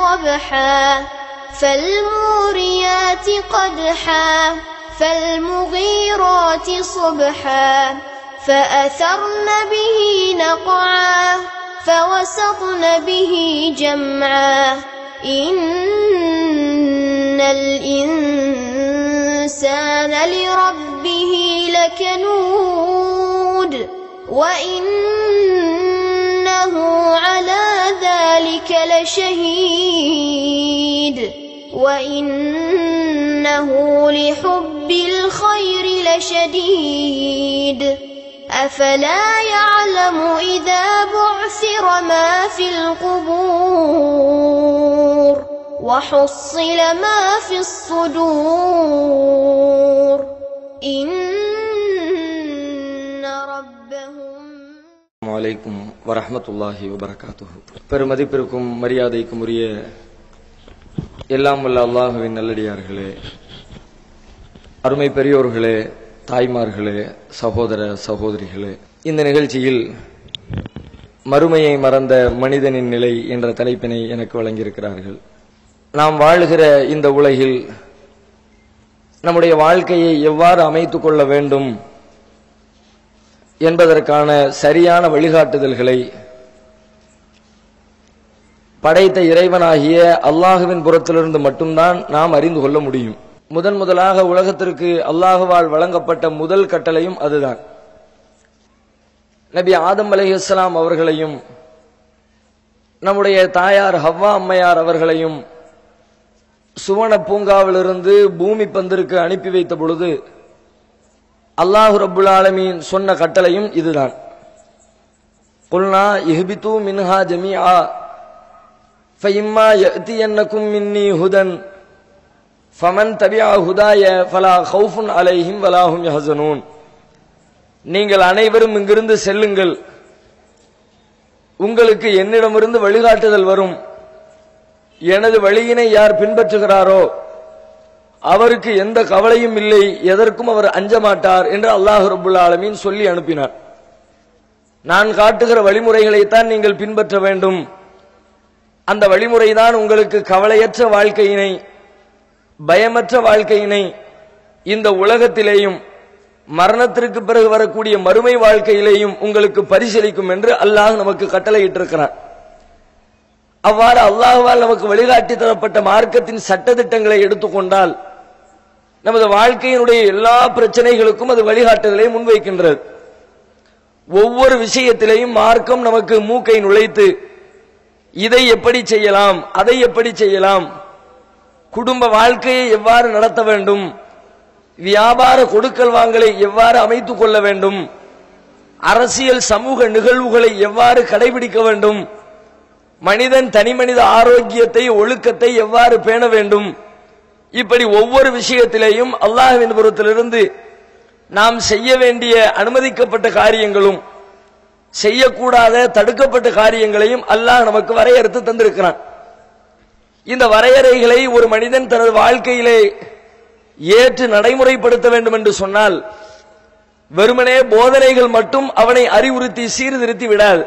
قبحا فالموريات قدحا فالمغيرات صبحا فأثرن به نقعا فوسطن به جمعا إن الإنسان لربه لكنود وإنه على ذلك لشهيد وإنه لحب الخير لشديد أفلا يعلم إذا بعثر ما في القبور وحصل ما في الصدور إن ربهم வலைக்கும் வரஹமத்துல்லாஹி வபரகாத்துஹு பெருமதிப்பிற்கும் மரியாதைக்கும் உரிய எல்லாம் வல்ல அல்லாஹுவின் நல்லடியார்களே அருமை பெரியோர்களே தாய்மார்களே சகோதர சகோதரிகளே இந்த நிகழ்ச்சியில் மறுமையை மறந்த மனிதனின் நிலை என்ற தலைப்பினை எனக்கு வழங்கியிருக்கிறார்கள் நாம் வாழுகிற இந்த உலகில் நம்முடைய வாழ்க்கையை எவ்வாறு அமைத்துக் கொள்ள வேண்டும் என்பதற்கான சரியான வழிகாட்டுதல்களை படைத்த இறைவனாகிய அல்லாஹுவின் புறத்திலிருந்து மட்டும்தான் நாம் அறிந்து கொள்ள முடியும் முதன் முதலாக உலகத்திற்கு அல்லாஹுவால் வழங்கப்பட்ட முதல் கட்டளையும் அதுதான் நபி ஆதம் அலைஹிஸ்ஸலாம் அவர்களையும் நம்முடைய தாயார் ஹவ்வா அம்மையார் அவர்களையும் சுவன பூங்காவிலிருந்து பூமி பந்திற்கு அனுப்பி வைத்த பொழுது அல்லாஹு ரப்புல் ஆலமீன் சொன்ன கட்டளையும் இதுதான் குல்னா இஹ்பித்து மின்ஹா ஜமீஆ ஃபஇம்மா யஅதியன்னகும் மின்னி ஹுதன் ஃபமன் தபிஆ ஹுதாய ஃபலா ஹவுஃபுன் அலைஹிம் வலா ஹும் யஹ்சனூன் நீங்கள் அனைவரும் இங்கிருந்து செல்லுங்கள் உங்களுக்கு என்னிடமிருந்து வழிகாட்டுதல் வரும் எனது வழியினை யார் பின்பற்றுகிறாரோ அவருக்கு எந்த கவலையும் இல்லை எதற்கும் அவர் அஞ்ச மாட்டார் என்று அல்லாஹ் ரபுல் ஆலமீன் சொல்லி அனுப்பினார் நான் காட்டுகிற வழிமுறைகளைத்தான் நீங்கள் பின்பற்ற வேண்டும் அந்த வழிமுறைதான் உங்களுக்கு கவலையற்ற வாழ்க்கையினை பயமற்ற வாழ்க்கையினை இந்த உலகத்திலேயும் மரணத்திற்கு பிறகு வரக்கூடிய மறுமை வாழ்க்கையிலேயும் உங்களுக்கு பரிசீலிக்கும் என்று அல்லாஹ் நமக்கு கட்டளையிட்டிருக்கிறான் அவ்வாறு அல்லாஹுவால் நமக்கு வழிகாட்டி தரப்பட்ட மார்க்கத்தின் சட்டதிட்டங்களை எடுத்துக்கொண்டால் நமது வாழ்க்கையினுடைய எல்லா பிரச்சனைகளுக்கும் அது வழிகாட்டுதலை முன்வைக்கின்றது ஒவ்வொரு விஷயத்திலேயும் மார்க்கம் நமக்கு மூக்கை நுழைத்து இதை எப்படி செய்யலாம் அதை எப்படி செய்யலாம் குடும்ப வாழ்க்கையை எவ்வாறு நடத்த வேண்டும் வியாபார கொடுக்கல் வாங்கலை எவ்வாறு அமைத்துக் கொள்ள வேண்டும் அரசியல் சமூக நிகழ்வுகளை எவ்வாறு கடைபிடிக்க வேண்டும் மனிதன் தனிமனித ஆரோக்கியத்தை ஒழுக்கத்தை எவ்வாறு பேண வேண்டும் இப்படி ஒவ்வொரு விஷயத்திலேயும் அல்லாஹ்வின் புறத்திலிருந்து நாம் செய்ய வேண்டிய அனுமதிக்கப்பட்ட காரியங்களும் செய்யக்கூடாத தடுக்கப்பட்ட காரியங்களையும் அல்லாஹ் நமக்கு வரையறுத்து தந்திருக்கிறான் இந்த வரையறைகளை ஒரு மனிதன் தனது வாழ்க்கையிலே ஏற்று நடைமுறைப்படுத்த வேண்டும் என்று சொன்னால் வெறுமனே போதனைகள் மட்டும் அவனை அறிவுறுத்தி சீர்திருத்தி விடாது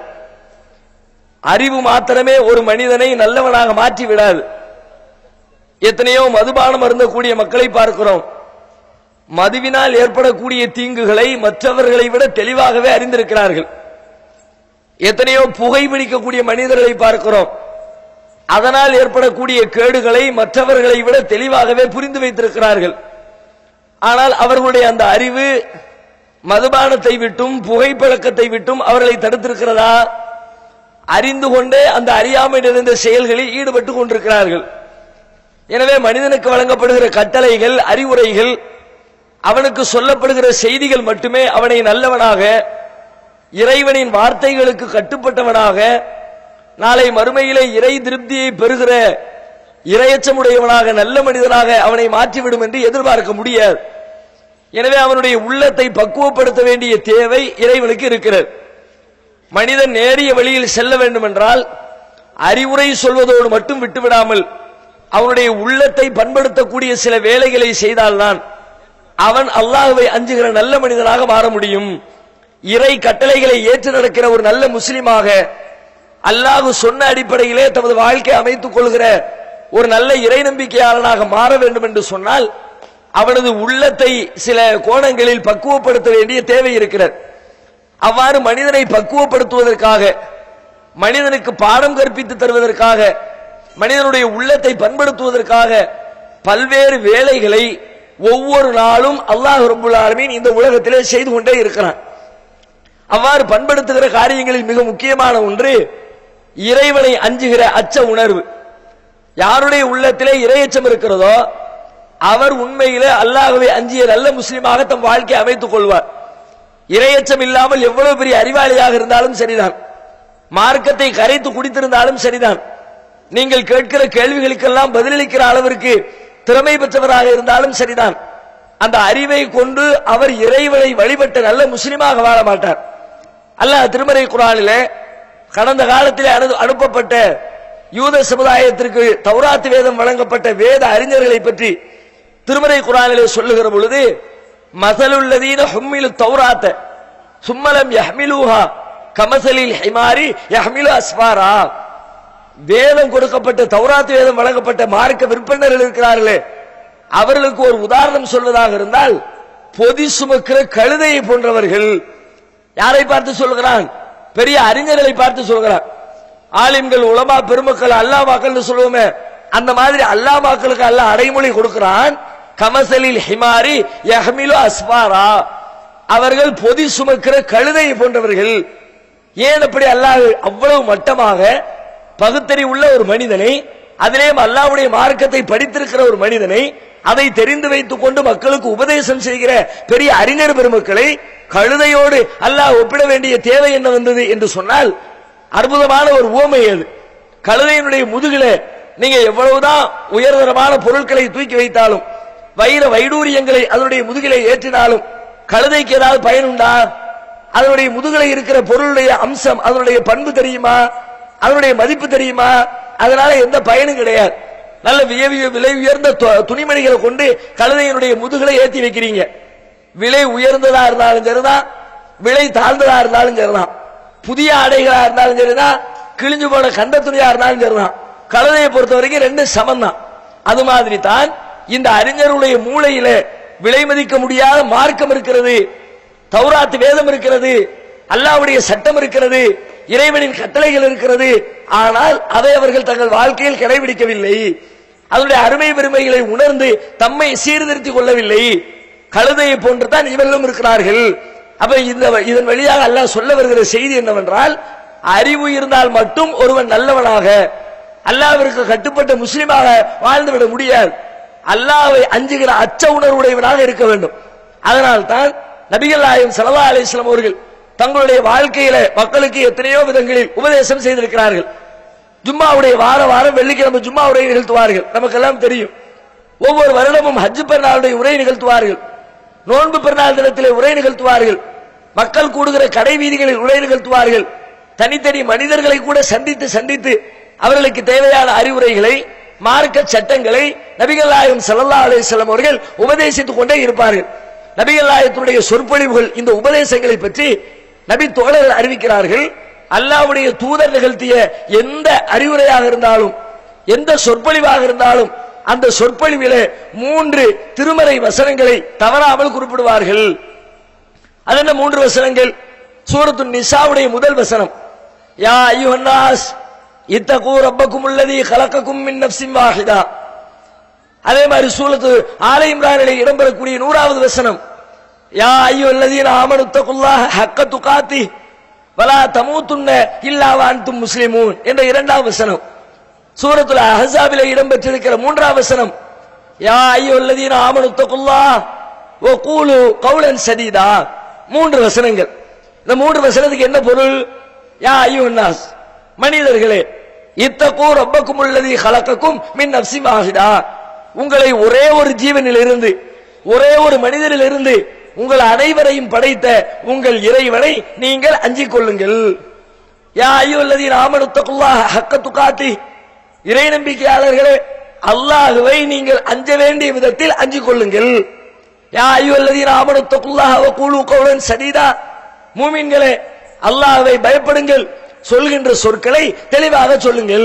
அறிவு மாத்திரமே ஒரு மனிதனை நல்லவனாக மாற்றி விடாது எத்தனையோ மதுபானம் அருந்தக்கூடிய மக்களை பார்க்கிறோம் மதுவினால் ஏற்படக்கூடிய தீங்குகளை மற்றவர்களை விட தெளிவாகவே அறிந்திருக்கிறார்கள் எத்தனையோ புகைப்பிடிக்கக்கூடிய மனிதர்களை பார்க்கிறோம் அதனால் ஏற்படக்கூடிய கேடுகளை மற்றவர்களை விட தெளிவாகவே புரிந்து வைத்திருக்கிறார்கள் ஆனால் அவர்களுடைய அந்த அறிவு மதுபானத்தை விட்டும் புகைப்பழக்கத்தை விட்டும் அவர்களை தடுத்திருக்கிறதா அறிந்து கொண்டே அந்த அறியாமை நிறைந்த செயல்களில் ஈடுபட்டு கொண்டிருக்கிறார்கள் எனவே மனிதனுக்கு வழங்கப்படுகிற கட்டளைகள் அறிவுரைகள் அவனுக்கு சொல்லப்படுகிற செய்திகள் மட்டுமே அவனை நல்லவனாக இறைவனின் வார்த்தைகளுக்கு கட்டுப்பட்டவனாக நாளை மறுமையிலே இறை திருப்தியை பெறுகிற இரையச்சமுடையவனாக நல்ல மனிதனாக அவனை மாற்றிவிடும் என்று எதிர்பார்க்க முடியாது எனவே அவனுடைய உள்ளத்தை பக்குவப்படுத்த வேண்டிய தேவை இறைவனுக்கு இருக்கிறது மனிதன் நேரிய வழியில் செல்ல வேண்டும் என்றால் அறிவுரை சொல்வதோடு மட்டும் விட்டுவிடாமல் அவனுடைய உள்ளத்தை பண்படுத்தக்கூடிய சில வேலைகளை செய்தால்தான் அவன் அல்லாஹுவை அஞ்சுகிற நல்ல மனிதனாக மாற முடியும் இறை கட்டளைகளை ஏற்று நடக்கிற ஒரு நல்ல முஸ்லிமாக அல்லாஹ் சொன்ன அடிப்படையிலே தமது வாழ்க்கை அமைத்துக் கொள்கிற ஒரு நல்ல இறை நம்பிக்கையாளனாக மாற வேண்டும் என்று சொன்னால் அவனது உள்ளத்தை சில கோணங்களில் பக்குவப்படுத்த வேண்டிய தேவை இருக்கிறது அவ்வாறு மனிதனை பக்குவப்படுத்துவதற்காக மனிதனுக்கு பாடம் கற்பித்து தருவதற்காக மனிதனுடைய உள்ளத்தை பண்படுத்துவதற்காக பல்வேறு வேலைகளை ஒவ்வொரு நாளும் அல்லாஹ் ரபுல் ஆலமீன் இந்த உலகத்திலே செய்து கொண்டே இருக்கிறான் அவ்வாறு பண்படுத்துகிற காரியங்களில் மிக முக்கியமான ஒன்று இறைவனை அஞ்சுகிற அச்ச உணர்வு யாருடைய உள்ளத்திலே இரையச்சம் இருக்கிறதோ அவர் உண்மையிலே அல்லாஹ்வை அஞ்சிய நல்ல முஸ்லீமாக தம் வாழ்க்கையை அமைத்துக் கொள்வார் இரையச்சம் இல்லாமல் எவ்வளவு பெரிய அறிவாளியாக இருந்தாலும் சரிதான் மார்க்கத்தை கரைத்து குடித்திருந்தாலும் சரிதான் நீங்கள் கேட்கிற கேள்விகளுக்கெல்லாம் பதிலளிக்கிற அளவிற்கு திறமை பெற்றவராக இருந்தாலும் சரிதான் அந்த அறிவை கொண்டு அவர் இறைவனை வழிபட்ட நல்ல முஸ்லிமாக வாழ மாட்டார் அல்லாஹ் திருமறை குரானிலே கடந்த காலத்திலே அனு- அனுப்பப்பட்ட யூத சமுதாயத்திற்கு தௌராத் வேதம் வழங்கப்பட்ட வேத அறிஞர்களை பற்றி திருமறை குரானிலே சொல்லுகிற பொழுது மசலுள்ளதீன ஹும்மிலு தௌராத்த சும்மலம் யஹ்மிலூஹா கமசலில் ஹிமாரி யஹ்மிலு அஸ்பாரா வேதம் கொடுக்கப்பட்ட தௌராத் வேதம் வழங்கப்பட்ட மார்க்க விற்பனர்கள் இருக்கிறார்களே அவர்களுக்கு ஒரு உதாரணம் சொல்வதாக இருந்தால் பொதி சுமக்கிற கழுதையை போன்றவர்கள் யாரை பார்த்து சொல்கிறான் பெரிய அறிஞர்களை பார்த்து சொல்கிறான் ஆலிம்கள் உலமா பெருமக்கள் அல்லாமாக்கள் சொல்லுவோமே அந்த மாதிரி அல்லாமாக்களுக்கு அல்லாஹ் அடைமொழி கொடுக்கிறான் கமசலில் ஹிமாரி யஹ்மிலு அஸ்பாரா அவர்கள் பொதி சுமக்கிற கழுதையை போன்றவர்கள் ஏன் அப்படி அல்லாஹ் அவ்வளவு மட்டமாக பகுத்தறி உள்ள ஒரு மனிதனை அதிலேயும் அல்லாஹ்வுடைய மார்க்கத்தை படித்திருக்கிற ஒரு மனிதனை அதை தெரிந்து வைத்துக் கொண்டு மக்களுக்கு உபதேசம் செய்கிற பெரிய அறிஞர் பெருமக்களை கழுதையோடு அல்லாஹ் ஒப்பிட வேண்டிய தேவை என்ன வந்தது என்று சொன்னால் அற்புதமான ஒரு உவமை அது கழுதையினுடைய முதுகில நீங்க எவ்வளவுதான் உயர்தரமான பொருட்களை தூக்கி வைத்தாலும் வைர வைடூரியங்களை அதனுடைய முதுகிலே ஏற்றினாலும் கழுதைக்கு ஏதாவது பயனுண்டா அதனுடைய முதுகில இருக்கிற பொருளுடைய அம்சம் அதனுடைய பண்பு தெரியுமா அதனுடைய மதிப்பு தெரியுமா அதனால எந்த பயனும் கிடையாது நல்ல விய விய- விலை உயர்ந்த து- துணிமணிகளை கொண்டு கழுதையினுடைய முதுகலை ஏத்தி வைக்கிறீங்க விலை உயர்ந்ததா இருந்தாலும் சரிதான் விலை தாழ்ந்ததா இருந்தாலும் சரிதான் புதிய ஆடைகளா இருந்தாலும் சரிதான் கிழிஞ்சு போன கண்ட துணியா இருந்தாலும் சரிதான் கழுதையை பொறுத்த வரைக்கும் ரெண்டு சமம் தான் அது மாதிரி தான் இந்த அறிஞருடைய மூளையில விலை மதிக்க முடியாத மார்க்கம் இருக்கிறது தௌராத் வேதம் இருக்கிறது அல்லாஹ்வுடைய சட்டம் இருக்கிறது இறைவனின் கட்டளைகள் இருக்கிறது ஆனால் அதை அவர்கள் தங்கள் வாழ்க்கையில் கடைபிடிக்கவில்லை அதனுடைய அருமை பெருமைகளை உணர்ந்து தம்மை சீர்திருத்திக் கொள்ளவில்லை கழுதையை போன்று தான் இவர்களும் இருக்கிறார்கள் அப்ப இந்த இதன் வழியாக அல்லாஹ் சொல்ல வருகிற செய்தி என்னவென்றால் அறிவு இருந்தால் மட்டும் ஒருவன் நல்லவனாக அல்லாஹ்விற்கு கட்டுப்பட்ட முஸ்லிமாக வாழ்ந்துவிட முடியாது அல்லாஹ்வை அஞ்சுகிற அச்ச உணர்வுடையவனாக இருக்க வேண்டும் அதனால் தான் நபிகள் நாயகம் ஸல்லல்லாஹு அலைஹி வஸல்லம் அவர்கள் தங்களுடைய வாழ்க்கையில மக்களுக்கு எத்தனையோ விதங்களில் உபதேசம் செய்திருக்கிறார்கள் ஜும்மாவுடைய வார வாரம் வெள்ளிக்கிழமை ஜும்மா உரை நிகழ்த்துவார்கள் நமக்கெல்லாம் தெரியும் ஒவ்வொரு வருடமும் ஹஜ் பெருநாளுடைய உரை நிகழ்த்துவார்கள் நோன்பு பெருநாள் தினத்திலே உரை நிகழ்த்துவார்கள் மக்கள் கூடுகிற கடை வீதிகளில் உரை நிகழ்த்துவார்கள் தனித்தனி மனிதர்களை கூட சந்தித்து சந்தித்து அவர்களுக்கு தேவையான அறிவுரைகளை மார்க்க சட்டங்களை நபிகள் நாயகம் ஸல்லல்லாஹு அலைஹி வஸல்லம் அவர்கள் உபதேசித்துக் கொண்டே இருப்பார்கள் நபிகள் நாயகத்தினுடைய சொற்பொழிவுகள் இந்த உபதேசங்களை பற்றி நபி தோழர்கள் அறிவிக்கிறார்கள் அல்லாஹ்வுடைய தூதர் நிகழ்த்திய எந்த அறிவுரையாக இருந்தாலும் எந்த சொற்பொழிவாக இருந்தாலும் அந்த சொற்பொழிவிலே மூன்று திருமறை வசனங்களை தவறாமல் குறிப்பிடுவார்கள் அது என்ன மூன்று வசனங்கள் சூரத்து நிசாவுடைய முதல் வசனம் யா ஐயுஹன்னாஸ் இத்தகு ரப்பக்கும் உள்ளதி கலக்கக்கும் மின் நஃப்ஸின் வாஹிதா அதே மாதிரி சூரத்து ஆல இம்ரானிலே இடம்பெறக்கூடிய நூறாவது வசனம் யா ஐயோ அல்லதீன ஆமனு தகுல்லாஹ ஹக்க துகாத்தி வலா தமூத்துன்ன இல்லா வான்தும் முஸ்லிமூன் என்ற இரண்டாம் வசனம் சூரத்துல அஹஸாபிலே இடம்பெற்றிருக்கிற மூன்றாம் வசனம் யா ஐயோ அல்லதீன ஆமனு தகுல்லாஹ் ஓ கூலு கவுலன் சதீதா மூன்று வசனங்கள் இந்த மூன்று வசனத்துக்கு என்ன பொருள் யா ஐயோ நாஸ் மனிதர்களே இத்தகூ ரப்பக்கும் உள்ளதி கலக்கக்கும் மின் நப்சி வாஹிதா உங்களை ஒரே ஒரு ஜீவனிலிருந்து ஒரே ஒரு மனிதனிலிருந்து உங்கள் அனைவரையும் படைத்த உங்கள் இறைவனை நீங்கள் அஞ்சிக் கொள்ளுங்கள் யா ஐயுல்லதீன் ஆமனுத்தகுல்லாஹ ஹக்க துகாத்தி இறை நம்பிக்கையாளர்களே அல்லாஹுவை நீங்கள் அஞ்ச வேண்டிய விதத்தில் அஞ்சிக் கொள்ளுங்கள் யா ஐயுல்லதீன் ஆமனுத்தகுல்லாஹ வ கூலு கௌலன் சதீதா மூமின்களே அல்லாஹ்வை பயப்படுங்கள் சொல்கின்ற சொற்களை தெளிவாக சொல்லுங்கள்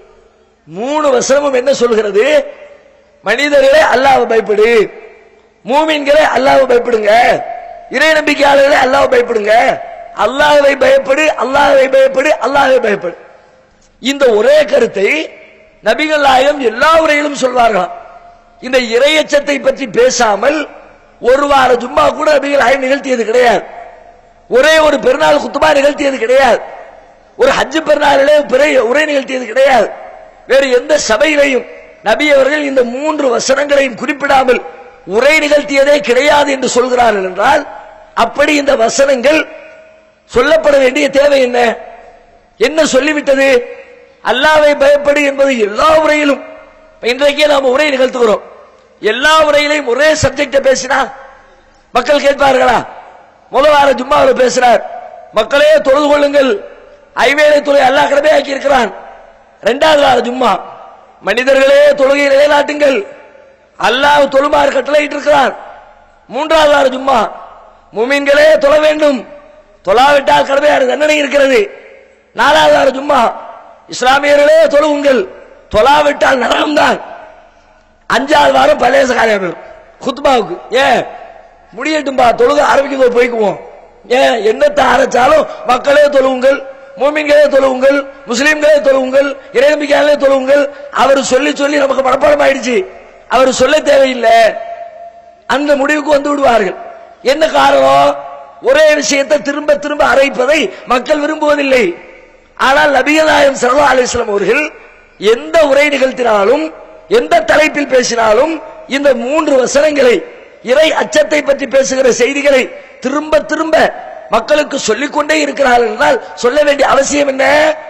மூணு வசனமும் என்ன சொல்கிறது மனிதர்களே அல்லாஹ் பயப்படு மூமின்களே அல்லாஹ் பயப்படுங்க இறை நம்பிக்கையாளர்களே அல்லாஹ் பயப்படுங்க அல்லாஹ்வை பயப்படு அல்லாஹ்வை பயப்படு அல்லாஹ்வை பயப்படு இந்த ஒரே கருத்தை நபிகள் நாயகம் எல்லா உரையிலும் சொல்வார்களாம் இந்த இரையச்சத்தை பற்றி பேசாமல் ஒரு வார ஜும்மா கூட நபிகள் நாயகம் நிகழ்த்தியது கிடையாது ஒரே ஒரு பெருநாள் குத்துமா நிகழ்த்தியது கிடையாது ஒரு ஹஜ்ஜு பெருநாளிலே பிறை உரை நிகழ்த்தியது கிடையாது வேறு எந்த சபையிலையும் நபி அவர்கள் இந்த மூன்று வசனங்களையும் குறிப்பிடாமல் உரை நிகழ்த்தியதே கிடையாது என்று சொல்கிறார்கள் என்றால் அப்படி இந்த வசனங்கள் சொல்லப்பட வேண்டிய தேவை என்ன என்ன சொல்லிவிட்டது அல்லாவை பயப்படு என்பது எல்லா உரையிலும் இப்ப இன்றைக்கே நாம உரை நிகழ்த்துகிறோம் எல்லா உரையிலையும் ஒரே சப்ஜெக்ட பேசினா மக்கள் கேட்பார்களா முதல் வார ஜும்மாவில் பேசுறார் மக்களே தொழுது கொள்ளுங்கள் ஐவேளை தொலை அல்லாஹ் கடமையாக்கி இருக்கிறான் இரண்டாவது வார ஜும்மா மனிதர்களே தொழுகை நிலைநாட்டுங்கள் அல்லாஹ் தொழுமாறு கட்டளையிட்டு இருக்கிறான் மூன்றாவது வார ஜும்மா முமீன்களே தொழ வேண்டும் தொழாவிட்டால் கடமையான தண்டனை இருக்கிறது நாலாவது வார ஜும்மா இஸ்லாமியர்களே தொழுவுங்கள் தொழாவிட்டால் நரகம்தான் அஞ்சாவது வாரம் பழைய காரியம் குத்பாவுக்கு ஏன் முடியட்டும்பா தொழுக ஆரம்பிக்க போய்க்குவோம் ஏன் என்னத்தை ஆரம்பிச்சாலும் மக்களே தொழுவுங்கள் மூமின்களே தொழுவுங்கள் முஸ்லீம்களே தொழுவுங்கள் இறைநம்பிக்கையாளே தொழுவுங்கள் அவர் சொல்லி சொல்லி நமக்கு மனப்பாடம் ஆயிடுச்சு அவர் சொல்ல தேவையில்லை அந்த முடிவுக்கு வந்து விடுவார்கள் என்ன காரணம் ஒரே விஷயத்தை திரும்ப திரும்ப அரைப்பதை மக்கள் விரும்புவதில்லை ஆனால் நபிகள் நாயகம் சல்லா அலிஸ்லாம் அவர்கள் எந்த உரை நிகழ்த்தினாலும் எந்த தலைப்பில் பேசினாலும் இந்த மூன்று வசனங்களை இறை அச்சத்தை பற்றி பேசுகிற செய்திகளை திரும்ப திரும்ப மக்களுக்கு சொல்லிக்கொண்டே இருக்கிறார்கள் என்றால் சொல்ல வேண்டிய அவசியம் என்ன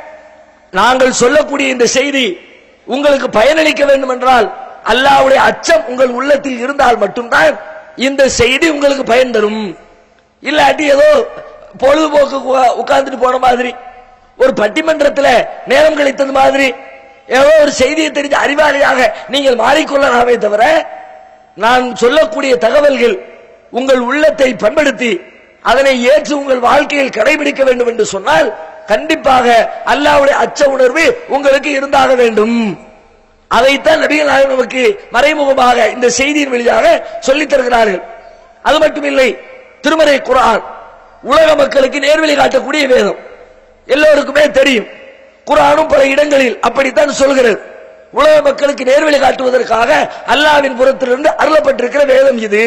நாங்கள் சொல்லக்கூடிய இந்த செய்தி உங்களுக்கு பயனளிக்க வேண்டும் என்றால் அல்லாஹ்வுடைய அச்சம் உங்கள் உள்ளத்தில் இருந்தால் மட்டும்தான் இந்த செய்தி உங்களுக்கு பயன் தரும் இல்லாட்டி ஏதோ பொழுதுபோக்கு உட்கார்ந்துட்டு போன மாதிரி ஒரு பட்டிமன்றத்தில் நேரம் கழித்தது மாதிரி ஏதோ ஒரு செய்தியை தெரிஞ்ச அறிவாளியாக நீங்கள் மாறிக்கொள்ளலாமே தவிர நான் சொல்லக்கூடிய தகவல்கள் உங்கள் உள்ளத்தை பண்படுத்தி அதனை ஏற்று உங்கள் வாழ்க்கையில் கடைபிடிக்க வேண்டும் என்று சொன்னால் கண்டிப்பாக அல்லாவுடைய அச்ச உணர்வு உங்களுக்கு இருந்தாக வேண்டும் அதைத்தான் நபிகள் நாயகம் நமக்கு மறைமுகமாக இந்த செய்தியின் வழியாக சொல்லித் தருகிறார்கள் அது மட்டுமில்லை திருமறை குரான் உலக மக்களுக்கு நேர்வழி காட்டக்கூடிய வேதம் எல்லோருக்குமே தெரியும் குரானும் பல இடங்களில் அப்படித்தான் சொல்கிறது உலக மக்களுக்கு நேர்வழி காட்டுவதற்காக அல்லாவின் புறத்திலிருந்து அருளப்பட்டிருக்கிற வேதம் இது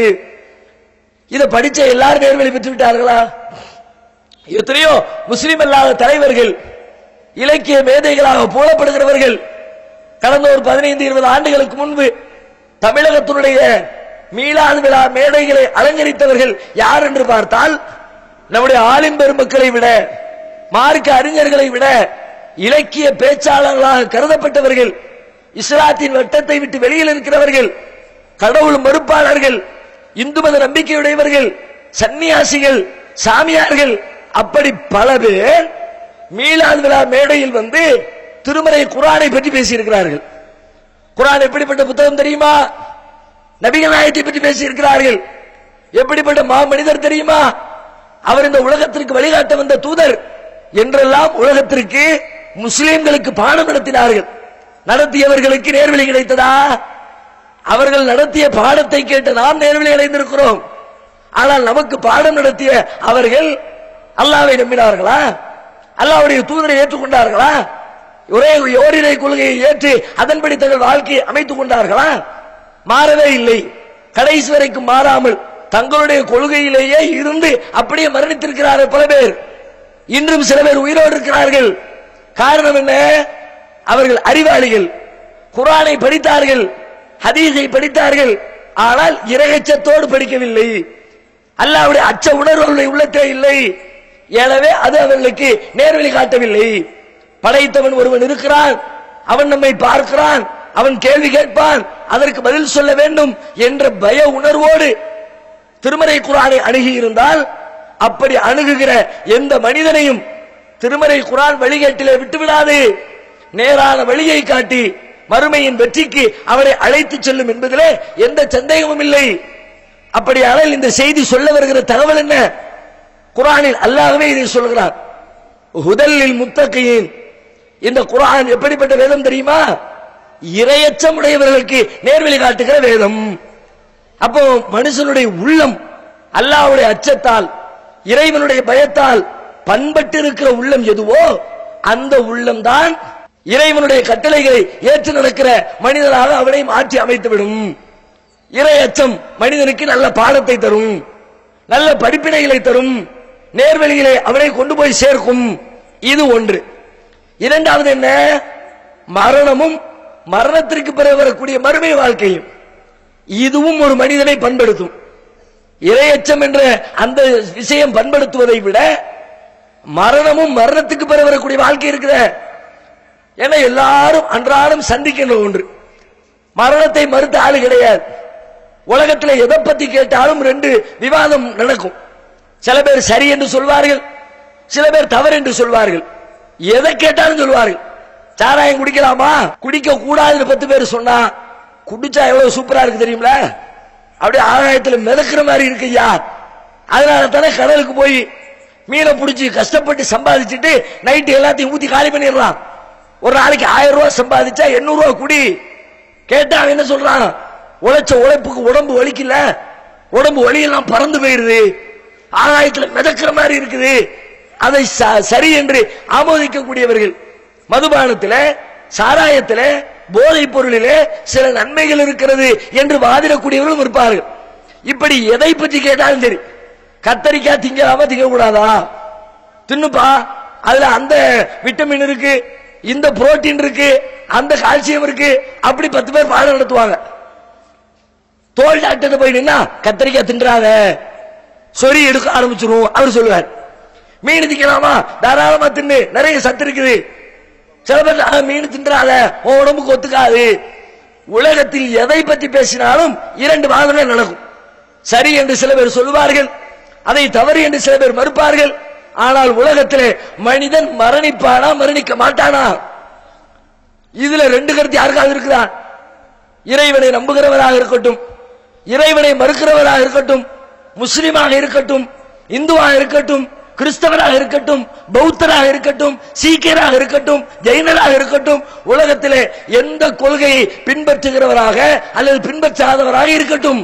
இதை படிச்ச எல்லாரும் நேர்வழி பெற்று விட்டார்களா எத்தனையோ முஸ்லிம் அல்லாத தலைவர்கள் இலக்கிய மேதைகளாக போலப்படுகிறவர்கள் கடந்த ஒரு பதினைந்து இருபது ஆண்டுகளுக்கு முன்பு தமிழகத்தினுடைய மீளாது விழா மேடைகளை அலங்கரித்தவர்கள் யார் என்று பார்த்தால் நம்முடைய ஆலிம் பெருமக்களை விட மார்க்க அறிஞர்களை விட இலக்கிய பேச்சாளர்களாக கருதப்பட்டவர்கள் இஸ்லாத்தின் வட்டத்தை விட்டு வெளியில் இருக்கிறவர்கள் கடவுள் மறுப்பாளர்கள் இந்து மத நம்பிக்கையுடையவர்கள் சன்னியாசிகள் சாமியார்கள் அப்படி பல பேர் மீளாது விழா மேடையில் வந்து திருமறை குரானை பற்றி பேசியிருக்கிறார்கள் குரான் எப்படிப்பட்ட புத்தகம் தெரியுமா நபிகள் நாயகத்தை பற்றி பேசியிருக்கிறார்கள் எப்படிப்பட்ட மா மனிதர் தெரியுமா அவர் இந்த உலகத்திற்கு வழிகாட்ட வந்த தூதர் என்றெல்லாம் உலகத்திற்கு முஸ்லிம்களுக்கு பாடம் நடத்தினார்கள் நடத்தியவர்களுக்கு நேர்வழி கிடைத்ததா அவர்கள் நடத்திய பாடத்தை கேட்டு நாம் நேர்வழி அடைந்திருக்கிறோம் ஆனால் நமக்கு பாடம் நடத்திய அவர்கள் அல்லாவை நம்பினார்களா அல்லாவுடைய தூதரை ஏற்றுக்கொண்டார்களா ஒரே ஓரிரை கொள்கையை ஏற்று அதன்படி தங்கள் வாழ்க்கையை அமைத்துக் கொண்டார்களா மாறவே இல்லை கடைசி வரைக்கும் மாறாமல் தங்களுடைய கொள்கையிலேயே இருந்து அப்படியே மரணித்திருக்கிறார்கள் பல பேர் இன்றும் சில பேர் உயிரோடு இருக்கிறார்கள் காரணம் என்ன அவர்கள் அறிவாளிகள் குரானை படித்தார்கள் ஹதீஸை படித்தார்கள் ஆனால் இரையச்சத்தோடு படிக்கவில்லை அல்லாவுடைய அச்ச உணர்வு அவருடைய உள்ளத்தே இல்லை எனவே அது அவர்களுக்கு நேர்வழி காட்டவில்லை படைத்தவன் ஒருவன் இருக்கிறான் அவன் நம்மை பார்க்கிறான் அவன் கேள்வி கேட்பான் அதற்கு பதில் சொல்ல வேண்டும் என்ற பய உணர்வோடு திருமறை குரானை அணுகி இருந்தால் அப்படி அணுகுகிற எந்த மனிதனையும் திருமறை குரான் வழிகேட்டிலே விட்டுவிடாது நேரான வழியை காட்டி மறுமையின் வெற்றிக்கு அவரை அழைத்து செல்லும் என்பதிலே எந்த சந்தேகமும் இல்லை அப்படியானால் இந்த செய்தி சொல்ல வருகிற தகவல் என்ன குரானில் அல்லாகவே இதை சொல்கிறார் ஹுதல்லில் முத்தகையின் இந்த குர்ஆன் எப்படிப்பட்ட வேதம் தெரியுமா இரையச்சம் உடையவர்களுக்கு நேர்வழி காட்டுகிற வேதம் அப்போ மனுஷனுடைய உள்ளம் அல்லாஹ்வுடைய அச்சத்தால் இறைவனுடைய பயத்தால் பண்பட்டு இருக்கிற உள்ளம் எதுவோ அந்த உள்ளம் தான் இறைவனுடைய கட்டளைகளை ஏற்று நடக்கிற மனிதனாக அவனை மாற்றி அமைத்துவிடும் இறை அச்சம் மனிதனுக்கு நல்ல பாடத்தை தரும் நல்ல படிப்பினைகளை தரும் நேர்வழியிலே அவனை கொண்டு போய் சேர்க்கும் இது ஒன்று இரண்டாவது என்ன மரணமும் மரணத்திற்கு பிறகு வரக்கூடிய மறுமை வாழ்க்கையும் இதுவும் ஒரு மனிதனை பண்படுத்தும் இரையச்சம் என்ற அந்த விஷயம் பண்படுத்துவதை விட மரணமும் மரணத்துக்கு பிறகு வரக்கூடிய வாழ்க்கை இருக்கிற ஏன்னா எல்லாரும் அன்றாடம் சந்திக்கின்ற ஒன்று மரணத்தை மறுத்த ஆளு கிடையாது உலகத்துல எதை பத்தி கேட்டாலும் ரெண்டு விவாதம் நடக்கும் சில பேர் சரி என்று சொல்வார்கள் சில பேர் தவறு என்று சொல்வார்கள் எதை கேட்டாலும் சொல்வார்கள் சாராயம் குடிக்கலாமா குடிக்க கூடாதுன்னு பத்து பேர் சொன்னா குடிச்சா எவ்வளவு சூப்பரா இருக்கு தெரியுங்களா அப்படியே ஆகாயத்துல மிதக்கிற மாதிரி இருக்கு ஐயா அதனால தானே கடலுக்கு போய் மீனை பிடிச்சி கஷ்டப்பட்டு சம்பாதிச்சுட்டு நைட்டு எல்லாத்தையும் ஊத்தி காலி பண்ணிடலாம் ஒரு நாளைக்கு ஆயிரம் ரூபாய் சம்பாதிச்சா எண்ணூறு ரூபாய் குடி கேட்டா அவன் என்ன சொல்றான் உழைச்ச உழைப்புக்கு உடம்பு வலிக்கல உடம்பு வலியெல்லாம் பறந்து போயிருது ஆகாயத்துல மிதக்கிற மாதிரி இருக்குது அதை ச- சரி என்று ஆமோதிக்கக்கூடியவர்கள் மதுபானத்தில சாராயத்தில போதைப் பொருளிலே சில நன்மைகள் இருக்கிறது என்று வாதிடக்கூடியவர்களும் இருப்பார்கள் இப்படி எதை பற்றி கேட்டாலும் சரி கத்தரிக்காய் திங்கலாமா திங்க கூடாதா தின்னுப்பா அதுல அந்த விட்டமின் இருக்கு இந்த புரோட்டீன் இருக்கு அந்த கால்சியம் இருக்கு அப்படி பத்து பேர் பாடம் நடத்துவாங்க தோல் டாக்டர் போய் நின்னா கத்தரிக்காய் தின்றாத சொறி எடுக்க ஆரம்பிச்சிரும் அவர் சொல்லுவார் மீன் திங்கலாமா தாராளமா தின்னு நிறைய சத்து இருக்குது சில பேர் "ஆ, மீன் தின்றாத உன் உடம்புக்கு ஒத்துக்காது உலகத்தில் எதை பற்றி பேசினாலும் இரண்டு வாதங்கள் நடக்கும் சரி என்று சில பேர் சொல்லுவார்கள் அதை தவறு என்று சில பேர் மறுப்பார்கள் ஆனால் உலகத்திலே மனிதன் மரணிப்பானா மரணிக்க மாட்டானா இதுல ரெண்டு கருத்து யாருக்காவது இருக்குதா இறைவனை நம்புகிறவராக இருக்கட்டும் இறைவனை மறுக்கிறவராக இருக்கட்டும் முஸ்லிமாக இருக்கட்டும் இந்துவாக இருக்கட்டும் கிறிஸ்தவராக இருக்கட்டும் பௌத்தராக இருக்கட்டும் சீக்கியராக இருக்கட்டும் ஜெயினராக இருக்கட்டும் உலகத்திலே எந்த கொள்கையை பின்பற்றுகிறவராக அல்லது பின்பற்றாதவராக இருக்கட்டும்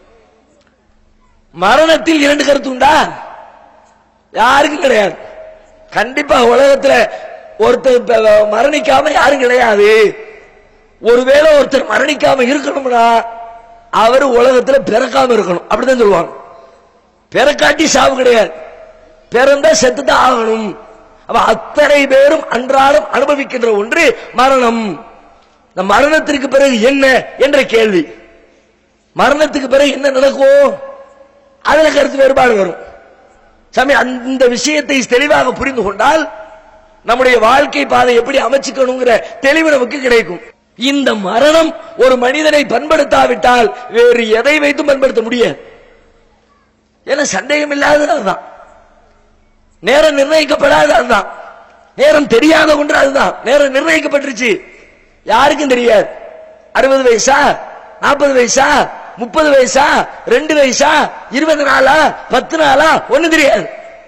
மரணத்தில் இரண்டு கருத்து உண்டா யாருக்கும் கிடையாது கண்டிப்பா உலகத்துல ஒருத்தர் இப்ப மரணிக்காம யாரும் கிடையாது ஒருவேளை ஒருத்தர் மரணிக்காம இருக்கணும்னா அவர் உலகத்துல பிறக்காம இருக்கணும் அப்படிதான் சொல்லுவாங்க பிறக்காட்டி சாவு கிடையாது பிறந்தா செத்து தான் ஆகணும் அப்ப அத்தனை பேரும் அன்றாடம் அனுபவிக்கின்ற ஒன்று மரணம் இந்த மரணத்திற்கு பிறகு என்ன என்ற கேள்வி மரணத்துக்கு பிறகு என்ன நடக்கும் அதுல கருத்து வேறுபாடு வரும் சாமி அந்த விஷயத்தை தெளிவாக புரிந்து கொண்டால் நம்முடைய வாழ்க்கை பாதை எப்படி அமைச்சுக்கணுங்கிற தெளிவு நமக்கு கிடைக்கும் இந்த மரணம் ஒரு மனிதனை பண்படுத்தாவிட்டால் வேறு எதை வைத்தும் பண்படுத்த முடியாது ஏன்னா சந்தேகம் இல்லாதது அதுதான் நேரம் நிர்ணயிக்கப்படாத அதுதான் நேரம் தெரியாத ஒன்று அதுதான் நேரம் நிர்ணயிக்கப்பட்டுருச்சு யாருக்கும் தெரியாது அறுபது வயசா நாற்பது வயசா முப்பது வயசா ரெண்டு வயசா இருபது நாளா பத்து நாளா ஒண்ணு தெரியாது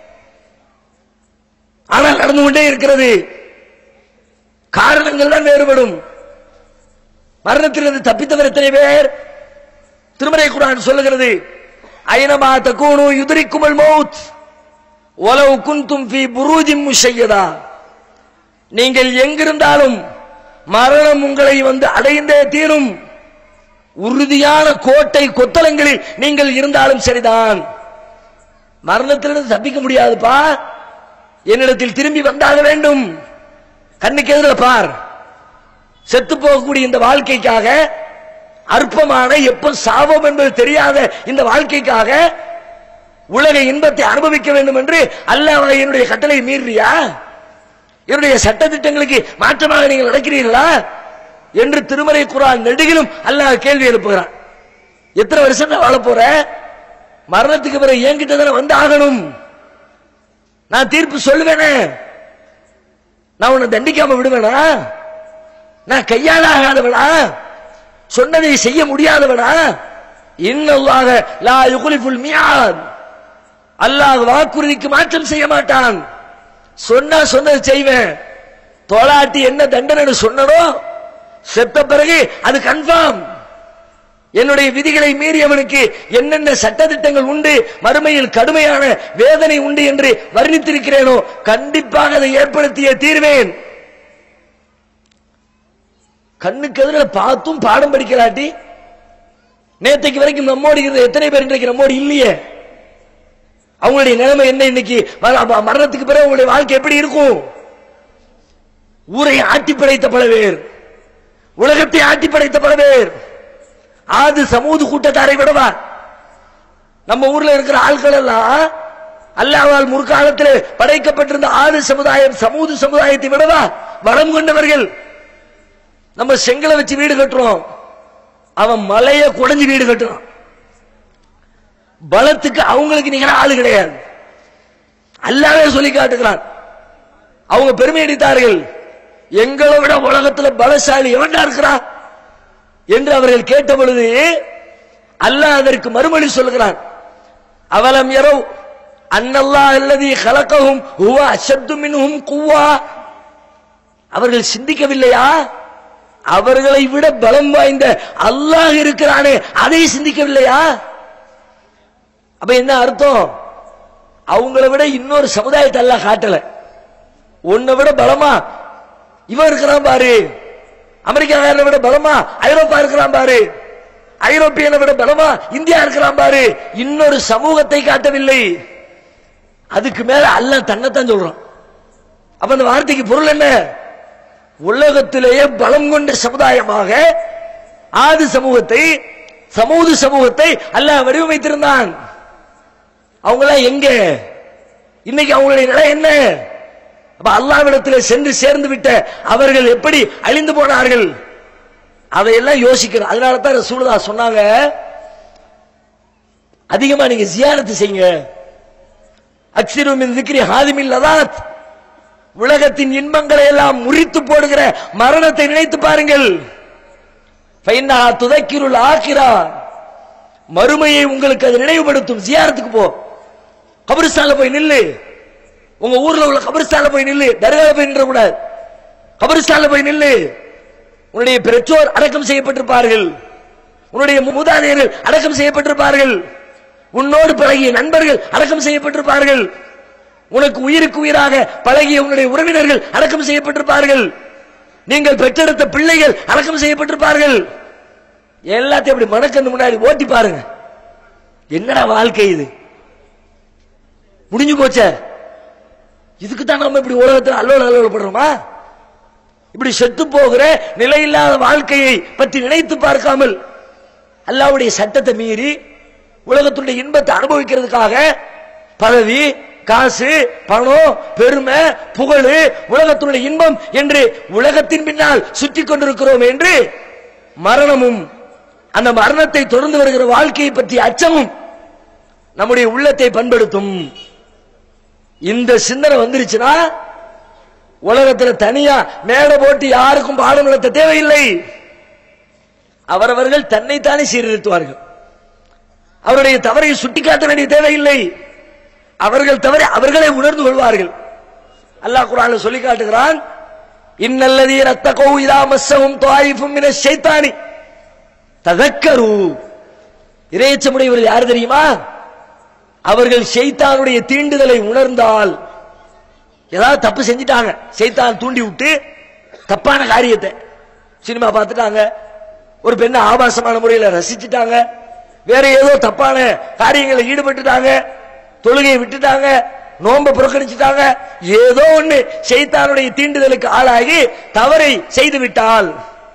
ஆனால் நடந்து கொண்டே இருக்கிறது காரணங்கள் தான் வேறுபடும் மரணத்திலிருந்து தப்பித்தவர் எத்தனை பேர் திருமறை குரான் சொல்லுகிறது ஐனமா தக்கூனு யுதரிக்குமல் மௌத் ஒலவு குந்தும் ஃபி புரூஜிம் முஷையதா நீங்கள் எங்கிருந்தாலும் மரணம் உங்களை வந்து அடைந்தே தீரும் உறுதியான கோட்டை கொத்தளங்களில் நீங்கள் இருந்தாலும் சரிதான் மரணத்திலிருந்து தப்பிக்க முடியாதுப்பா என்னிடத்தில் திரும்பி வந்தாக வேண்டும் கண்ணுக்கு எதிர பார் செத்து போகக்கூடிய இந்த வாழ்க்கைக்காக அற்பமான எப்ப சாபம் என்பது தெரியாத இந்த வாழ்க்கைக்காக உலக இன்பத்தை அனுபவிக்க வேண்டும் என்று அல்லாஹ் என்னுடைய கட்டளை மீறியா என்னுடைய சட்ட திட்டங்களுக்கு மாற்றமாக நீங்கள் நடக்கிறீர்களா என்று திருமறை குரான் நெடுகிலும் அல்லாஹ் கேள்வி எழுப்புகிறான் எத்தனை வருஷம் நான் வாழ போற மரணத்துக்கு பிறகு என்கிட்ட தானே வந்து ஆகணும் நான் தீர்ப்பு சொல்லுவேனே நான் உன்னை தண்டிக்காம விடுவேனா நான் கையாள ஆகாதவனா சொன்னதை செய்ய முடியாதவனா இன்னல்லாக லா யுகுலிஃபுல் மியாத் அல்லாஹ் வாக்குறுதிக்கு மாற்றம் செய்ய மாட்டான் சொன்னா சொன்னது செய்வேன் தோளாட்டி என்ன தண்டனை சொன்னனோ செத்த பிறகு அது கன்ஃபார்ம் என்னுடைய விதிகளை மீறியவனுக்கு என்னென்ன சட்டதிட்டங்கள் உண்டு மறுமையில் கடுமையான வேதனை உண்டு என்று வர்ணித்திருக்கிறேனோ கண்டிப்பாக அதை ஏற்படுத்திய தீர்வேன் கண்ணுக்கு எதிரில் பார்த்தும் பாடம் படிக்கலாட்டி நேத்தைக்கு வரைக்கும் நம்மோடு இருந்த எத்தனை பேர் இன்றைக்கு நம்மோடு இல்லையே அவங்களுடைய நிலைமை என்ன இன்னைக்கு மர- மரணத்துக்கு பிறகு உங்களுடைய வாழ்க்கை எப்படி இருக்கும் ஊரை ஆட்டி படைத்த பல பேர் உலகத்தை ஆட்டி படைத்த பல பேர் ஆது சமூது கூட்டத்தாரை விடவா நம்ம ஊர்ல இருக்கிற ஆட்கள் எல்லாம் அல்லாவால் முற்காலத்தில் படைக்கப்பட்டிருந்த ஆது சமுதாயம் சமூது சமுதாயத்தை விடவா வளம் கொண்டவர்கள் நம்ம செங்கலை வச்சு வீடு கட்டுறோம் அவன் மலைய குடைஞ்சு வீடு கட்டுறான் பலத்துக்கு அவங்களுக்கு நிகர ஆளு கிடையாது அல்லாவே சொல்லி காட்டுகிறான் அவங்க பெருமை அடித்தார்கள் எங்களை விட உலகத்துல பலசாலி எவன்டா இருக்கிறான் என்று அவர்கள் கேட்ட பொழுது அல்லாஹ் அதற்கு மறுமொழி சொல்கிறான் அவலம் யரோ அன்னல்லா அல்லதி கலக்கவும் ஹுவ அஷத்து மின்ஹும் குவா அவர்கள் சிந்திக்கவில்லையா அவர்களை விட பலம் வாய்ந்த அல்லாஹ் இருக்கிறானே அதை சிந்திக்கவில்லையா அப்ப என்ன அர்த்தம் அவங்கள விட இன்னொரு சமுதாயத்தை அல்லாஹ் காட்டல உன்னை விட பலமா இவன் இருக்கிறான் பாரு அமெரிக்காக்காரனை விட பலமா ஐரோப்பா இருக்கிறான் பாரு ஐரோப்பியனை விட பலமா இந்தியா இருக்கிறான் பாரு இன்னொரு சமூகத்தை காட்டவில்லை அதுக்கு மேல அல்லாஹ் தன்னைத்தான் சொல்றான் அப்ப அந்த வார்த்தைக்கு பொருள் என்ன உலகத்திலேயே பலம் கொண்ட சமுதாயமாக ஆது சமூகத்தை சமூக சமூகத்தை அல்லாஹ் வடிவமைத்திருந்தான் அவங்களாம் எங்க இன்னைக்கு அவங்களுடைய நிலை என்ன அப்ப அல்லாவிடத்தில் சென்று சேர்ந்து விட்ட அவர்கள் எப்படி அழிந்து போனார்கள் அதையெல்லாம் யோசிக்கிறோம் அதனால தான் ரசூலுல்லா சொன்னாங்க அதிகமா நீங்க ஜியாரத்து செய்யுங்க அக்ஸிரு மின் திக்ரி ஹாதிமில் லதாத் உலகத்தின் இன்பங்களை எல்லாம் முறித்து போடுகிற மரணத்தை நினைத்து பாருங்கள் ஃபைன்னா துதைக்கிருள் ஆக்கிறா மறுமையை உங்களுக்கு அது நினைவுபடுத்தும் ஜியாரத்துக்கு போ கபரிஸ்தான்ல போய் நில்லு உங்க ஊர்ல உள்ள கபரிஸ்தான்ல போய் நில்லு தர்கால போய் நின்ற கூடாது கபரிஸ்தான்ல போய் நில்லு உன்னுடைய பெற்றோர் அடக்கம் செய்யப்பட்டிருப்பார்கள் உன்னுடைய மூதாதையர்கள் அடக்கம் செய்யப்பட்டிருப்பார்கள் உன்னோடு பழகிய நண்பர்கள் அடக்கம் செய்யப்பட்டிருப்பார்கள் உனக்கு உயிருக்கு உயிராக பழகிய உன்னுடைய உறவினர்கள் அடக்கம் செய்யப்பட்டிருப்பார்கள் நீங்கள் பெற்றெடுத்த பிள்ளைகள் அடக்கம் செய்யப்பட்டிருப்பார்கள் எல்லாத்தையும் அப்படி மனக்கண்ணு முன்னாடி ஓட்டி பாருங்க என்னடா வாழ்க்கை இது முடிஞ்சு போச்சே இதுக்கு தான் நம்ம இப்படி உலகத்தில் அல்லோல அல்லோலப்படுறோமா இப்படி செத்து போகிற நிலையில்லாத வாழ்க்கையை பற்றி நினைத்து பார்க்காமல் அல்லாவுடைய சட்டத்தை மீறி உலகத்துடைய இன்பத்தை அனுபவிக்கிறதுக்காக பதவி காசு பணம் பெருமை புகழ் உலகத்துடைய இன்பம் என்று உலகத்தின் பின்னால் சுற்றி கொண்டிருக்கிறோம் என்று மரணமும் அந்த மரணத்தை தொடர்ந்து வருகிற வாழ்க்கையை பற்றி அச்சமும் நம்முடைய உள்ளத்தை பண்படுத்தும் இந்த சிந்தனை வந்துருச்சுன்னா உலகத்துல தனியா மேடை போட்டு யாருக்கும் பாடம் நடத்த தேவையில்லை அவரவர்கள் தன்னைத்தானே சீர்திருத்துவார்கள் அவருடைய தவறை சுட்டிக்காட்ட வேண்டிய தேவையில்லை அவர்கள் தவறை அவர்களே உணர்ந்து கொள்வார்கள் அல்லாஹ் குரான்ல சொல்லி காட்டுகிறான் இன்னல்லதி ரத்த கோவிதா மஸ்ஸவும் தாயிஃபும் மின ஷைத்தானி ததக்கரு இறையச்சமுடையவர்கள் யார் தெரியுமா அவர்கள் ஷைத்தானுடைய தீண்டுதலை உணர்ந்தால் ஏதாவது தப்பு செஞ்சிட்டாங்க ஷைத்தான் தூண்டி விட்டு தப்பான காரியத்தை சினிமா பார்த்துட்டாங்க ஒரு பெண்ணை ஆபாசமான முறையில் ரசிச்சுட்டாங்க வேற ஏதோ தப்பான காரியங்களில் ஈடுபட்டுட்டாங்க தொழுகையை விட்டுட்டாங்க நோம்ப புறக்கணிச்சுட்டாங்க ஏதோ ஒண்ணு ஷைத்தானுடைய தீண்டுதலுக்கு ஆளாகி தவறை செய்து விட்டால்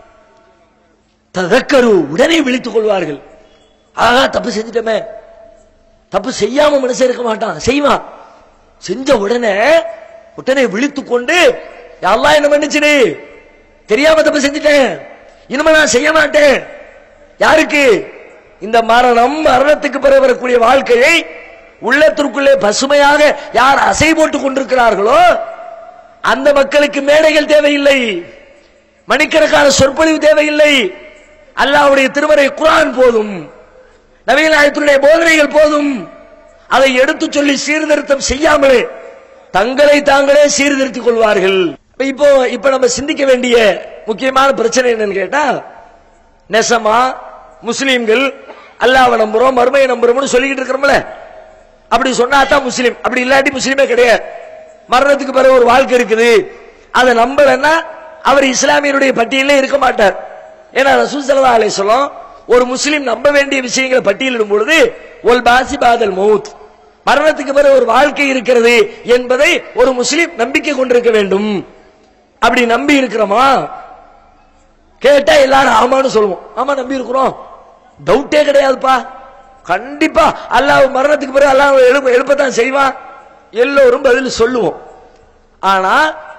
ததக்கரு உடனே விழித்துக் கொள்வார்கள் ஆகா தப்பு செஞ்சிட்டமே தப்பு செய்யாம மனுஷன் இருக்க மாட்டான் செய்வான் செஞ்ச உடனே உடனே விழித்துக் கொண்டு எல்லாம் என்ன மன்னிச்சிடு தெரியாம தப்பு செஞ்சுட்டேன் இனிமே நான் செய்ய மாட்டேன் யாருக்கு இந்த மரணம் மரணத்துக்கு பிறகு வரக்கூடிய வாழ்க்கையை உள்ளத்திற்குள்ளே பசுமையாக யார் அசை போட்டுக் கொண்டிருக்கிறார்களோ அந்த மக்களுக்கு மேடைகள் தேவையில்லை மணிக்கணக்கான சொற்பொழிவு தேவையில்லை அல்லாஹ்வுடைய திருமறை குர்ஆன் போதும் நவீன நாயகத்துடைய போதனைகள் போதும் அதை எடுத்து சொல்லி சீர்திருத்தம் செய்யாமலே தங்களை தாங்களே சீர்திருத்திக் கொள்வார்கள் இப்ப இப்போ இப்ப நம்ம சிந்திக்க வேண்டிய முக்கியமான பிரச்சனை என்னன்னு கேட்டா நெசமா முஸ்லீம்கள் அல்லாஹ்வை நம்புறோம் மறுமையை நம்புறோம்னு சொல்லிக்கிட்டு இருக்கிறோம்ல அப்படி சொன்னா தான் முஸ்லீம் அப்படி இல்லாட்டி முஸ்லீமே கிடையாது மரணத்துக்கு பிறகு ஒரு வாழ்க்கை இருக்குது அதை நம்பலன்னா அவர் இஸ்லாமியருடைய பட்டியலே இருக்க மாட்டார் ஏன்னா ரசூல் ஸல்லல்லாஹு அலைஹி வஸல்லம் ஒரு முஸ்லீம் நம்ப வேண்டிய விஷயங்களை பட்டியலிடும் பொழுது ஒல் பாசி பாதல் மௌத் மரணத்துக்கு பிறகு ஒரு வாழ்க்கை இருக்கிறது என்பதை ஒரு முஸ்லீம் நம்பிக்கை கொண்டிருக்க வேண்டும் அப்படி நம்பி இருக்கிறோமா கேட்டா எல்லாரும் ஆமான்னு சொல்லுவோம் ஆமா நம்பி இருக்கிறோம் டவுட்டே கிடையாதுப்பா கண்டிப்பா அல்லாஹ் மரணத்துக்கு பிறகு அல்லாஹ் எழுப்ப எழுப்பத்தான் செய்வான் எல்லோரும் பதில் சொல்லுவோம் ஆனா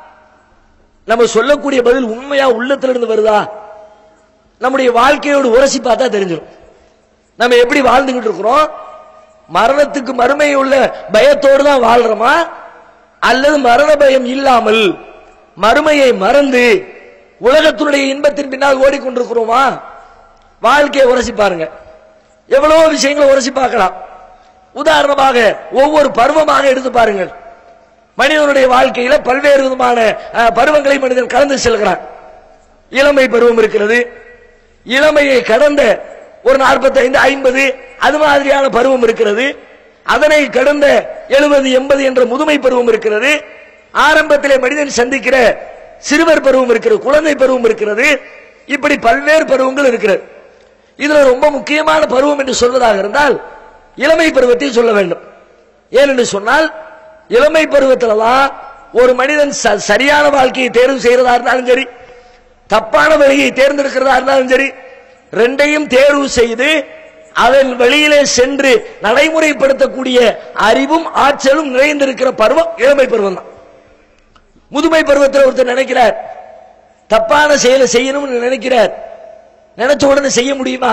நம்ம சொல்லக்கூடிய பதில் உண்மையா உள்ளத்துல இருந்து வருதா நம்முடைய வாழ்க்கையோடு உரசி பார்த்தா தெரிஞ்சிடும் நம்ம எப்படி வாழ்ந்துகிட்டு இருக்கிறோம் மரணத்துக்கு மறுமை உள்ள பயத்தோடு தான் வாழ்றோமா அல்லது மரண பயம் இல்லாமல் மறுமையை மறந்து உலகத்தினுடைய இன்பத்தின் பின்னால் ஓடிக்கொண்டிருக்கிறோமா வாழ்க்கையை உரசி பாருங்க எவ்வளவோ விஷயங்களை உரசி பார்க்கலாம் உதாரணமாக ஒவ்வொரு பருவமாக எடுத்து பாருங்கள் மனிதனுடைய வாழ்க்கையில பல்வேறு விதமான அஹ், பருவங்களை மனிதன் கடந்து செல்கிறான் இளமை பருவம் இருக்கிறது இளமையை கடந்த ஒரு 45 ஐம்பது அது மாதிரியான பருவம் இருக்கிறது அதனை கடந்த எழுபது எண்பது என்ற முதுமை பருவம் இருக்கிறது ஆரம்பத்திலே மனிதன் சந்திக்கிற சிறுவர் பருவம் இருக்கிறது குழந்தை பருவம் இருக்கிறது இப்படி பல்வேறு பருவங்கள் இருக்கிறது இதுல ரொம்ப முக்கியமான பருவம் என்று சொல்வதாக இருந்தால் இளமை பருவத்தை சொல்ல வேண்டும் ஏனென்று சொன்னால் இளமை பருவத்தில் தான் ஒரு மனிதன் ச- சரியான வாழ்க்கையை தேர்வு செய்யறதா இருந்தாலும் சரி தப்பான வழியை தேர்ந்தெடுக்கிறதா இருந்தாலும் சரி ரெண்டையும் தேர்வு செய்து அதன் வழியிலே சென்று நடைமுறைப்படுத்தக்கூடிய அறிவும் ஆற்றலும் நிறைந்திருக்கிற பருவம் இளமை பருவம் தான் முதுமை பருவத்தில் ஒருத்தர் நினைக்கிறார் தப்பான செயலை செய்யணும்னு நினைக்கிறார் நினைச்ச உடனே செய்ய முடியுமா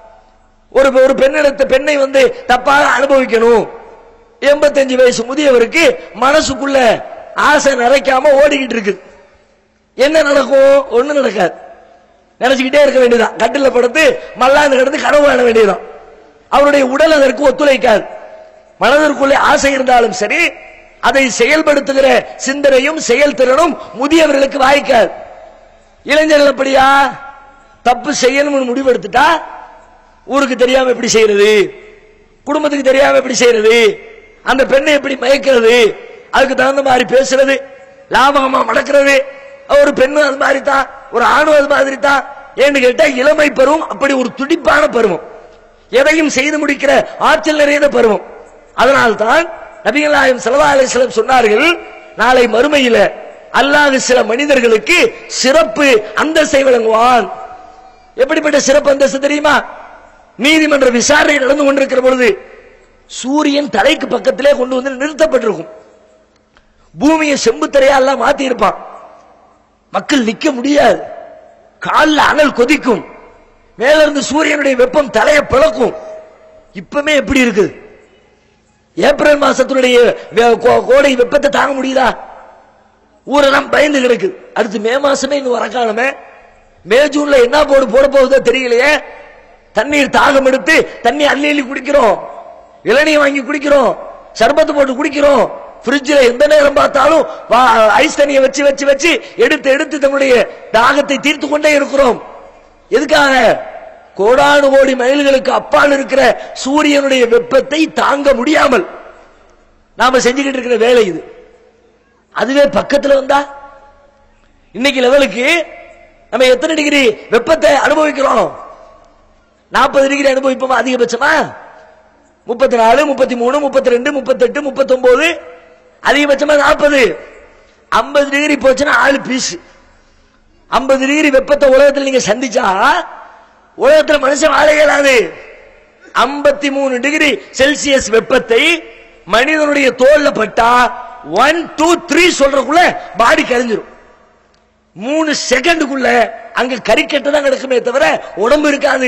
ஒரு ஒரு பெண்ணிடத்த பெண்ணை வந்து தப்பாக அனுபவிக்கணும் எண்பத்தஞ்சு வயசு முதியவருக்கு மனசுக்குள்ள ஆசை நிறைக்காம ஓடிக்கிட்டு இருக்கு என்ன நடக்கும் ஒண்ணு நடக்காது நினைச்சுக்கிட்டே இருக்க வேண்டியதான் கட்டில படுத்து மல்லாந்து கிடந்து கனவு காண வேண்டியதுதான் அவருடைய உடல் அதற்கு ஒத்துழைக்காது மனதிற்குள்ளே ஆசை இருந்தாலும் சரி அதை செயல்படுத்துகிற சிந்தனையும் செயல்திறனும் முதியவர்களுக்கு வாய்க்காது இளைஞர்கள் அப்படியா தப்பு செய்யணும்னு முடிவெடுத்துட்டா ஊருக்கு தெரியாம எப்படி செய்யறது குடும்பத்துக்கு தெரியாம எப்படி செய்யறது அந்த பெண்ணை எப்படி மயக்கிறது அதுக்கு தகுந்த மாதிரி பேசுறது லாபகமா மடக்கிறது ஒரு பெண்ணும் அது மாதிரி தான் ஒரு ஆணும் அது மாதிரி தான் ஏன்னு கேட்டா இளமை பருவம் அப்படி ஒரு துடிப்பான பருவம் எதையும் செய்து முடிக்கிற ஆற்றல் நிறைந்த பருவம் அதனால்தான் நபிகள் நாயகம் ஸல்லல்லாஹு அலைஹி வஸல்லம் சொன்னார்கள் நாளை மறுமையில அல்லாஹ் சில மனிதர்களுக்கு சிறப்பு அந்தஸ்தை வழங்குவான் எப்படிப்பட்ட சிறப்பு அந்தஸ்து தெரியுமா நீதிமன்ற விசாரணை நடந்து கொண்டிருக்கிற பொழுது சூரியன் தலைக்கு பக்கத்திலே கொண்டு வந்து நிறுத்தப்பட்டிருக்கும் பூமியை செம்புத்தரையா எல்லாம் மாத்தி இருப்பான் மக்கள் நிக்க முடியாது கால்ல அனல் கொதிக்கும் மேல இருந்து சூரியனுடைய வெப்பம் தலையை பிளக்கும் இப்பமே எப்படி இருக்குது ஏப்ரல் மாசத்தினுடைய வெ- கோ- கோடை வெப்பத்தை தாங்க முடியுதா ஊரெல்லாம் பயந்து கிடக்கு அடுத்து மே மாசமே இன்னும் வரக்காலமே மே ஜூன்ல என்ன போடு போட போகுதோ தெரியலையே தண்ணீர் தாகம் எடுத்து தண்ணி அள்ளி அள்ளி குடிக்கிறோம் இளநீர் வாங்கி குடிக்கிறோம் சர்பத்து போட்டு குடிக்கிறோம் ஃப்ரிட்ஜில் எந்த நேரம் பார்த்தாலும் வா- ஐஸ் தண்ணியை வச்சு வச்சு வச்சு எடுத்து எடுத்து தன்னுடைய தாகத்தை தீர்த்து கொண்டே இருக்கிறோம் எதுக்காக கோடானு கோடி மைல்களுக்கு அப்பால் இருக்கிற சூரியனுடைய வெப்பத்தை தாங்க முடியாமல் நாம செஞ்சுக்கிட்டு இருக்கிற வேலை இது அதுவே பக்கத்துல வந்தா இன்னைக்கு லெவலுக்கு நம்ம எத்தனை டிகிரி வெப்பத்தை அனுபவிக்கிறோம் நாற்பது டிகிரி அனுபவிப்போமா அதிகபட்சமா முப்பத்தி நாலு முப்பத்தி மூணு முப்பத்தி ரெண்டு முப்பத்தெட்டு முப்பத்தொன்பது அதிகபட்சமா நாற்பது ஐம்பது டிகிரி போச்சுன்னா ஆளு பீஸ் ஐம்பது டிகிரி வெப்பத்தை உலகத்தில் நீங்க சந்திச்சா உலகத்துல மனுஷன் வாழ இயலாது ஐம்பத்தி மூணு டிகிரி செல்சியஸ் வெப்பத்தை மனிதனுடைய தோல்ல பட்டா ஒன் டூ த்ரீ சொல்றதுக்குள்ள பாடி கரைஞ்சிரும் மூணு செகண்டுக்குள்ள அங்க கறிக்கட்டு தான் கிடக்குமே தவிர உடம்பு இருக்காது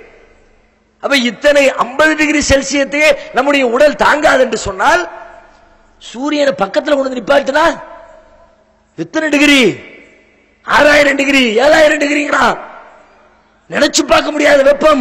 அப்ப இத்தனை 50 டிகிரி செல்சியத்தையே நம்முடைய உடல் தாங்காது என்று சொன்னால் சூரியனை பக்கத்துல கொண்டு வந்து நிப்பாட்டுனா எத்தனை டிகிரி ஆறாயிரம் டிகிரி ஏழாயிரம் டிகிரிங்கிறான் நினைச்சு பார்க்க முடியாத வெப்பம்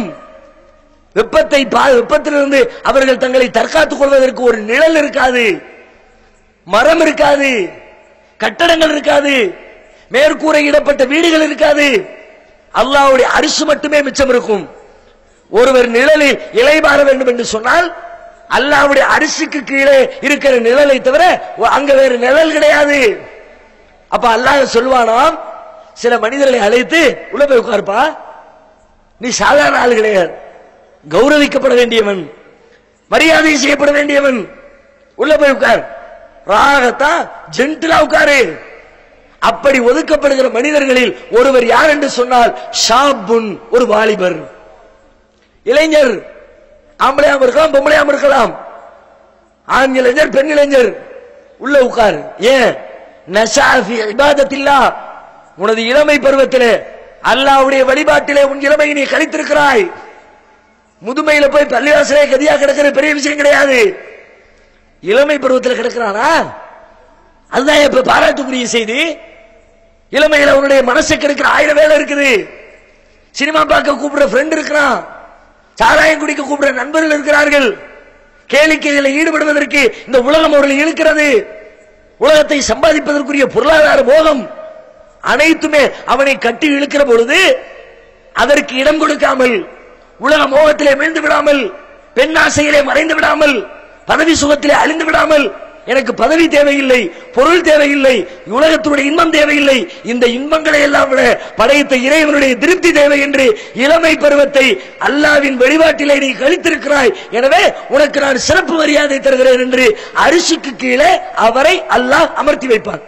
வெப்பத்தை பா- வெப்பத்திலிருந்து அவர்கள் தங்களை தற்காத்துக் கொள்வதற்கு ஒரு நிழல் இருக்காது மரம் இருக்காது கட்டடங்கள் இருக்காது மேற்கூரை இடப்பட்ட வீடுகள் இருக்காது அல்லாஹ்வுடைய அரிசு மட்டுமே மிச்சம் இருக்கும் ஒருவர் நிழலில் இலைபார வேண்டும் என்று சொன்னால் அல்லாஹ்வுடைய அரிசிக்கு கீழே இருக்கிற நிழலை தவிர அங்க வேறு நிழல் கிடையாது அப்ப அல்லாஹ் சொல்வானாம் சில மனிதர்களை அழைத்து உள்ள போய் உட்காருப்பா நீ சாதாரண ஆள் கிடையாது கௌரவிக்கப்பட வேண்டியவன் மரியாதை செய்யப்பட வேண்டியவன் உள்ள போய் உட்கார் ராகத்தா ஜென்டிலா உட்காரு அப்படி ஒதுக்கப்படுகிற மனிதர்களில் ஒருவர் யார் என்று சொன்னால் ஷாபுன் ஒரு வாலிபர் இளைஞர் ஆம்பளையாம இருக்கலாம் பொம்பளையாம இருக்கலாம் ஆண் இளைஞர் பெண் இளைஞர் உள்ள உட்கார் ஏன் நஷாஃபி இபாதத்தில்லா உனது இளமை பருவத்திலே அல்லாஹ்வுடைய வழிபாட்டிலே உன் இளமையை நீ கழித்திருக்கிறாய் முதுமையில போய் பள்ளிவாசலே கதியா கிடக்கிற பெரிய விஷயம் கிடையாது இளமை பருவத்தில் கிடக்கிறானா அதுதான் இப்ப பாராட்டுக்குரிய செய்தி இளமையில உன்னுடைய மனசுக்கு இருக்கிற ஆயிரம் வேலை இருக்குது சினிமா பார்க்க கூப்பிடுற ஃப்ரெண்ட் இருக்கிறான் சாராயம் குடிக்க கூப்பிடுற நண்பர்கள் இருக்கிறார்கள் கேளிக்கைகளை ஈடுபடுவதற்கு இந்த உலகம் அவர்களை இழுக்கிறது உலகத்தை சம்பாதிப்பதற்குரிய பொருளாதார மோகம் அனைத்துமே அவனை கட்டி இழுக்கிற பொழுது அதற்கு இடம் கொடுக்காமல் உலக மோகத்திலே மீழ்ந்து விடாமல் பெண்ணாசையிலே மறைந்து விடாமல் பதவி சுகத்திலே அழிந்து விடாமல் எனக்கு பதவி தேவையில்லை பொருள் தேவையில்லை உலகத்தினுடைய இன்பம் தேவையில்லை இந்த இன்பங்களை எல்லாம் விட படைத்த இறைவனுடைய திருப்தி தேவை என்று இளமை பருவத்தை அல்லாவின் வழிபாட்டிலே நீ கழித்திருக்கிறாய் எனவே உனக்கு நான் சிறப்பு மரியாதை தருகிறேன் என்று அரிசிக்கு கீழே அவரை அல்லாஹ் அமர்த்தி வைப்பான்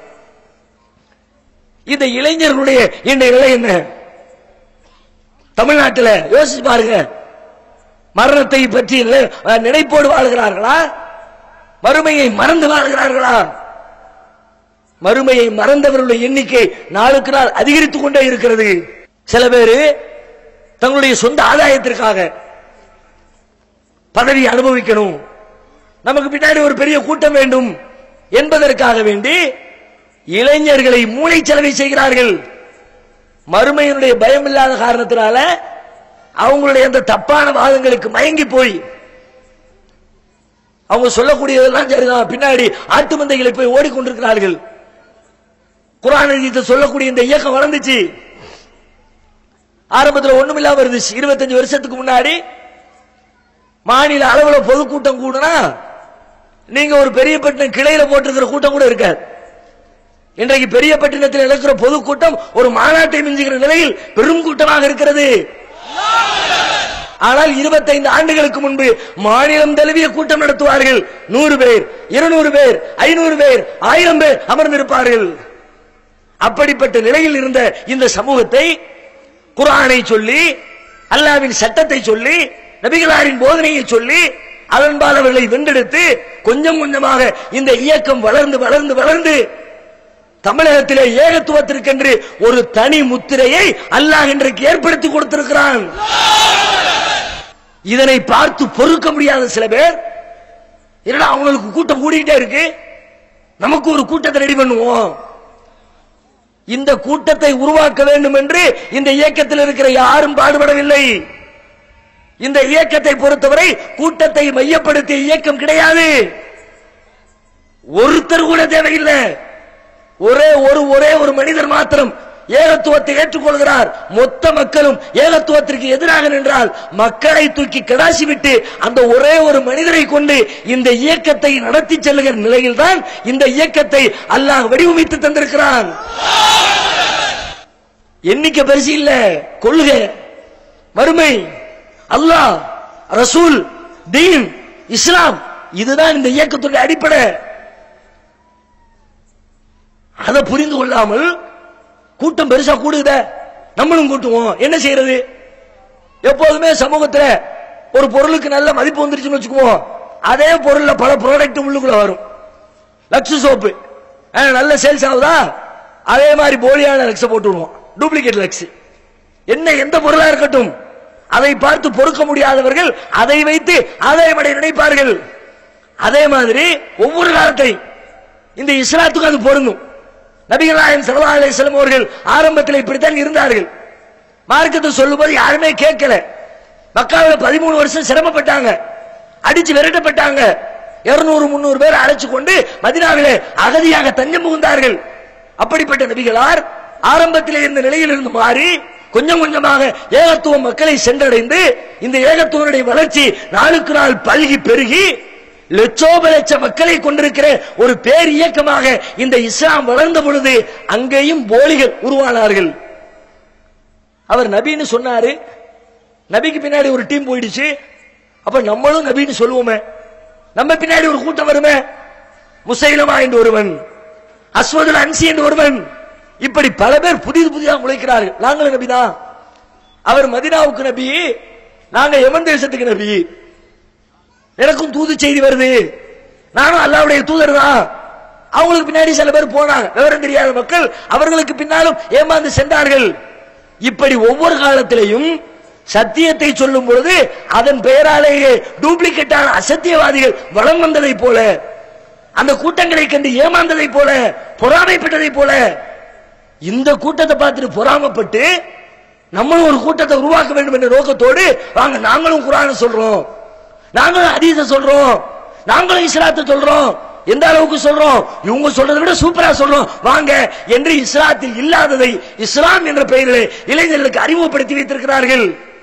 இந்த இளைஞர்களுடைய இன்றைய நிலை என்ன தமிழ்நாட்டில் யோசிச்சு பாருங்க மரணத்தை பற்றி இல்ல- நினைப்போடு வாழ்கிறார்களா மறுமையை மறந்து வாழ்கிறார்களா மறுமையை மறந்தவர்களுடைய எண்ணிக்கை நாளுக்கு நாள் அதிகரித்துக் கொண்டே இருக்கிறது சில பேரு தங்களுடைய சொந்த ஆதாயத்திற்காக பதவி அனுபவிக்கணும் நமக்கு பின்னாடி ஒரு பெரிய கூட்டம் வேண்டும் என்பதற்காக வேண்டி இளைஞர்களை மூளைச்சலவை செய்கிறார்கள் மறுமையினுடைய பயம் இல்லாத காரணத்தினால அவங்களுடைய அந்த தப்பான வாதங்களுக்கு மயங்கி போய் அவங்க சொல்லக்கூடியதெல்லாம் சரிதான் பின்னாடி ஆட்டு மந்தைகளை போய் ஓடிக்கொண்டிருக்கிறார்கள் குரான் ஹதீஸை சொல்லக்கூடிய இந்த இயக்கம் வளர்ந்துச்சு ஆரம்பத்தில் ஒண்ணுமில்லாம இருந்துச்சு இருபத்தஞ்சு வருஷத்துக்கு முன்னாடி மாநில அளவுல பொதுக்கூட்டம் கூடுனா நீங்க ஒரு பெரிய பட்டினம் கிளையில போட்டிருக்கிற கூட்டம் கூட இருக்காது இன்றைக்கு பெரிய பட்டினத்தில் நடக்கிற பொதுக்கூட்டம் ஒரு மாநாட்டை மிஞ்சுகிற நிலையில் பெரும் கூட்டமாக இருக்கிறது ஆனால் 25 ஆண்டுகளுக்கு முன்பு மாநிலம் தழுவிய கூட்டம் நடத்துவார்கள் நூறு பேர் இருநூறு பேர் ஐநூறு பேர் ஆயிரம் பேர் அமர்ந்திருப்பார்கள் அப்படிப்பட்ட நிலையில் இருந்த இந்த சமூகத்தை குர்ஆனை சொல்லி அல்லாவின் சட்டத்தை சொல்லி நபிகளாரின் போதனையை சொல்லி அதன்பால் அவர்களை வென்றெடுத்து கொஞ்சம் கொஞ்சமாக இந்த இயக்கம் வளர்ந்து வளர்ந்து வளர்ந்து தமிழகத்திலே ஏகத்துவத்திற்கென்று ஒரு தனி முத்திரையை அல்லாஹ் இன்றைக்கு ஏற்படுத்தி கொடுத்திருக்கிறான் இதனை பார்த்து பொறுக்க முடியாத சில பேர் என்னடா அவங்களுக்கு கூட்டம் கூடிக்கிட்டே இருக்கு நமக்கு ஒரு கூட்டத்தை ரெடி பண்ணுவோம் இந்த கூட்டத்தை உருவாக்க வேண்டும் என்று இந்த இயக்கத்தில் இருக்கிற யாரும் பாடுபடவில்லை இந்த இயக்கத்தை பொறுத்தவரை கூட்டத்தை மையப்படுத்திய இயக்கம் கிடையாது ஒருத்தர் கூட தேவையில்லை ஒரே ஒரு ஒரே ஒரு மனிதர் மாத்திரம் ஏகத்துவத்தை ஏற்றுக்கொள்கிறார் மொத்த மக்களும் ஏகத்துவத்திற்கு எதிராக நின்றால் மக்களை தூக்கி கடாசி விட்டு அந்த ஒரே ஒரு மனிதரை கொண்டு இந்த இயக்கத்தை நடத்தி செல்லுகிற நிலையில்தான் இந்த இயக்கத்தை அல்லாஹ் வடிவமைத்து தந்திருக்கிறான் எண்ணிக்கை பெருசு இல்ல கொள்கை மறுமை அல்லாஹ் ரசூல் தீன் இஸ்லாம் இதுதான் இந்த இயக்கத்துடைய அடிப்படை அதை புரிந்து கொள்ளாமல் கூட்டம் பெருசா கூடுத நம்மளும் கூட்டுவோம் என்ன செய்யறது எப்போதுமே சமூகத்துல ஒரு பொருளுக்கு நல்ல மதிப்பு வந்துருச்சுன்னு வச்சுக்குவோம் அதே பொருள்ல பல ப்ராடக்ட் உள்ளுக்குள்ள வரும் லக்ஸ் சோப்பு நல்ல சேல்ஸ் ஆகுதா அதே மாதிரி போலியான லக்ஸ போட்டு விடுவோம் டூப்ளிகேட் லக்ஸ் என்ன எந்த பொருளா இருக்கட்டும் அதை பார்த்து பொறுக்க முடியாதவர்கள் அதை வைத்து ஆதாயமடைய நினைப்பார்கள் அதே மாதிரி ஒவ்வொரு காலத்தை இந்த இஸ்லாத்துக்கு அது பொருந்தும் நபிகள் நாயகம் ஸல்லல்லாஹு அலைஹி வஸல்லம் அவர்கள் ஆரம்பத்தில் இப்படித்தான் இருந்தார்கள் மார்க்கத்தை சொல்லும்போது யாருமே கேட்கல மக்காவில் பதிமூணு வருஷம் சிரமப்பட்டாங்க அடிச்சு விரட்டப்பட்டாங்க இருநூறு முன்னூறு பேர் அழைச்சு கொண்டு மதினாவிலே அகதியாக தஞ்சம் புகுந்தார்கள் அப்படிப்பட்ட நபிகளார் ஆரம்பத்தில் இருந்த நிலையிலிருந்து மாறி கொஞ்சம் கொஞ்சமாக ஏகத்துவ மக்களை சென்றடைந்து இந்த ஏகத்துவனுடைய வளர்ச்சி நாளுக்கு நாள் பல்கி பெருகி லட்சோப லட்ச மக்களை கொண்டிருக்கிற ஒரு பேர் இயக்கமாக இந்த இஸ்லாம் வளர்ந்த பொழுது அங்கேயும் போலிகள் உருவானார்கள் அவர் நபின்னு சொன்னாரு நபிக்கு பின்னாடி ஒரு டீம் போயிடுச்சு அப்ப நம்மளும் நபின்னு சொல்லுவோமே நம்ம பின்னாடி ஒரு கூட்டம் வருமே முசைலமா என்று ஒருவன் அஸ்வதுல் அன்சி என்று ஒருவன் இப்படி பல பேர் புதிது புதிதாக முளைக்கிறார்கள் நாங்களும் நபிதான் அவர் மதினாவுக்கு நபி நாங்க எமன் தேசத்துக்கு நபி எனக்கும் தூது செய்தி வருது நானும் அல்லாவுடைய தூதர் தான் அவங்களுக்கு பின்னாடி சில பேர் போனாங்க விவரம் தெரியாத மக்கள் அவர்களுக்கு பின்னாலும் ஏமாந்து சென்றார்கள் இப்படி ஒவ்வொரு காலத்திலையும் சத்தியத்தை சொல்லும் பொழுது அதன் பெயராலேயே டூப்ளிகேட்டான அசத்தியவாதிகள் வளம் வந்ததை போல அந்த கூட்டங்களை கண்டு ஏமாந்ததை போல பொறாமைப்பட்டதை போல இந்த கூட்டத்தை பார்த்துட்டு பொறாமைப்பட்டு நம்மளும் ஒரு கூட்டத்தை உருவாக்க வேண்டும் என்ற நோக்கத்தோடு வாங்க நாங்களும் குரான சொல்றோம் நாங்களும் அதீத சொல்றோம் நாங்களும் இஸ்லாத்தை சொல்றோம் எந்த அளவுக்கு சொல்றோம் இவங்க சொல்றதை விட சூப்பரா சொல்றோம் வாங்க என்று இஸ்லாத்தில் இல்லாததை இஸ்லாம் என்ற பெயரிலே இளைஞர்களுக்கு அறிமுகப்படுத்தி வைத்திருக்கிறார்கள்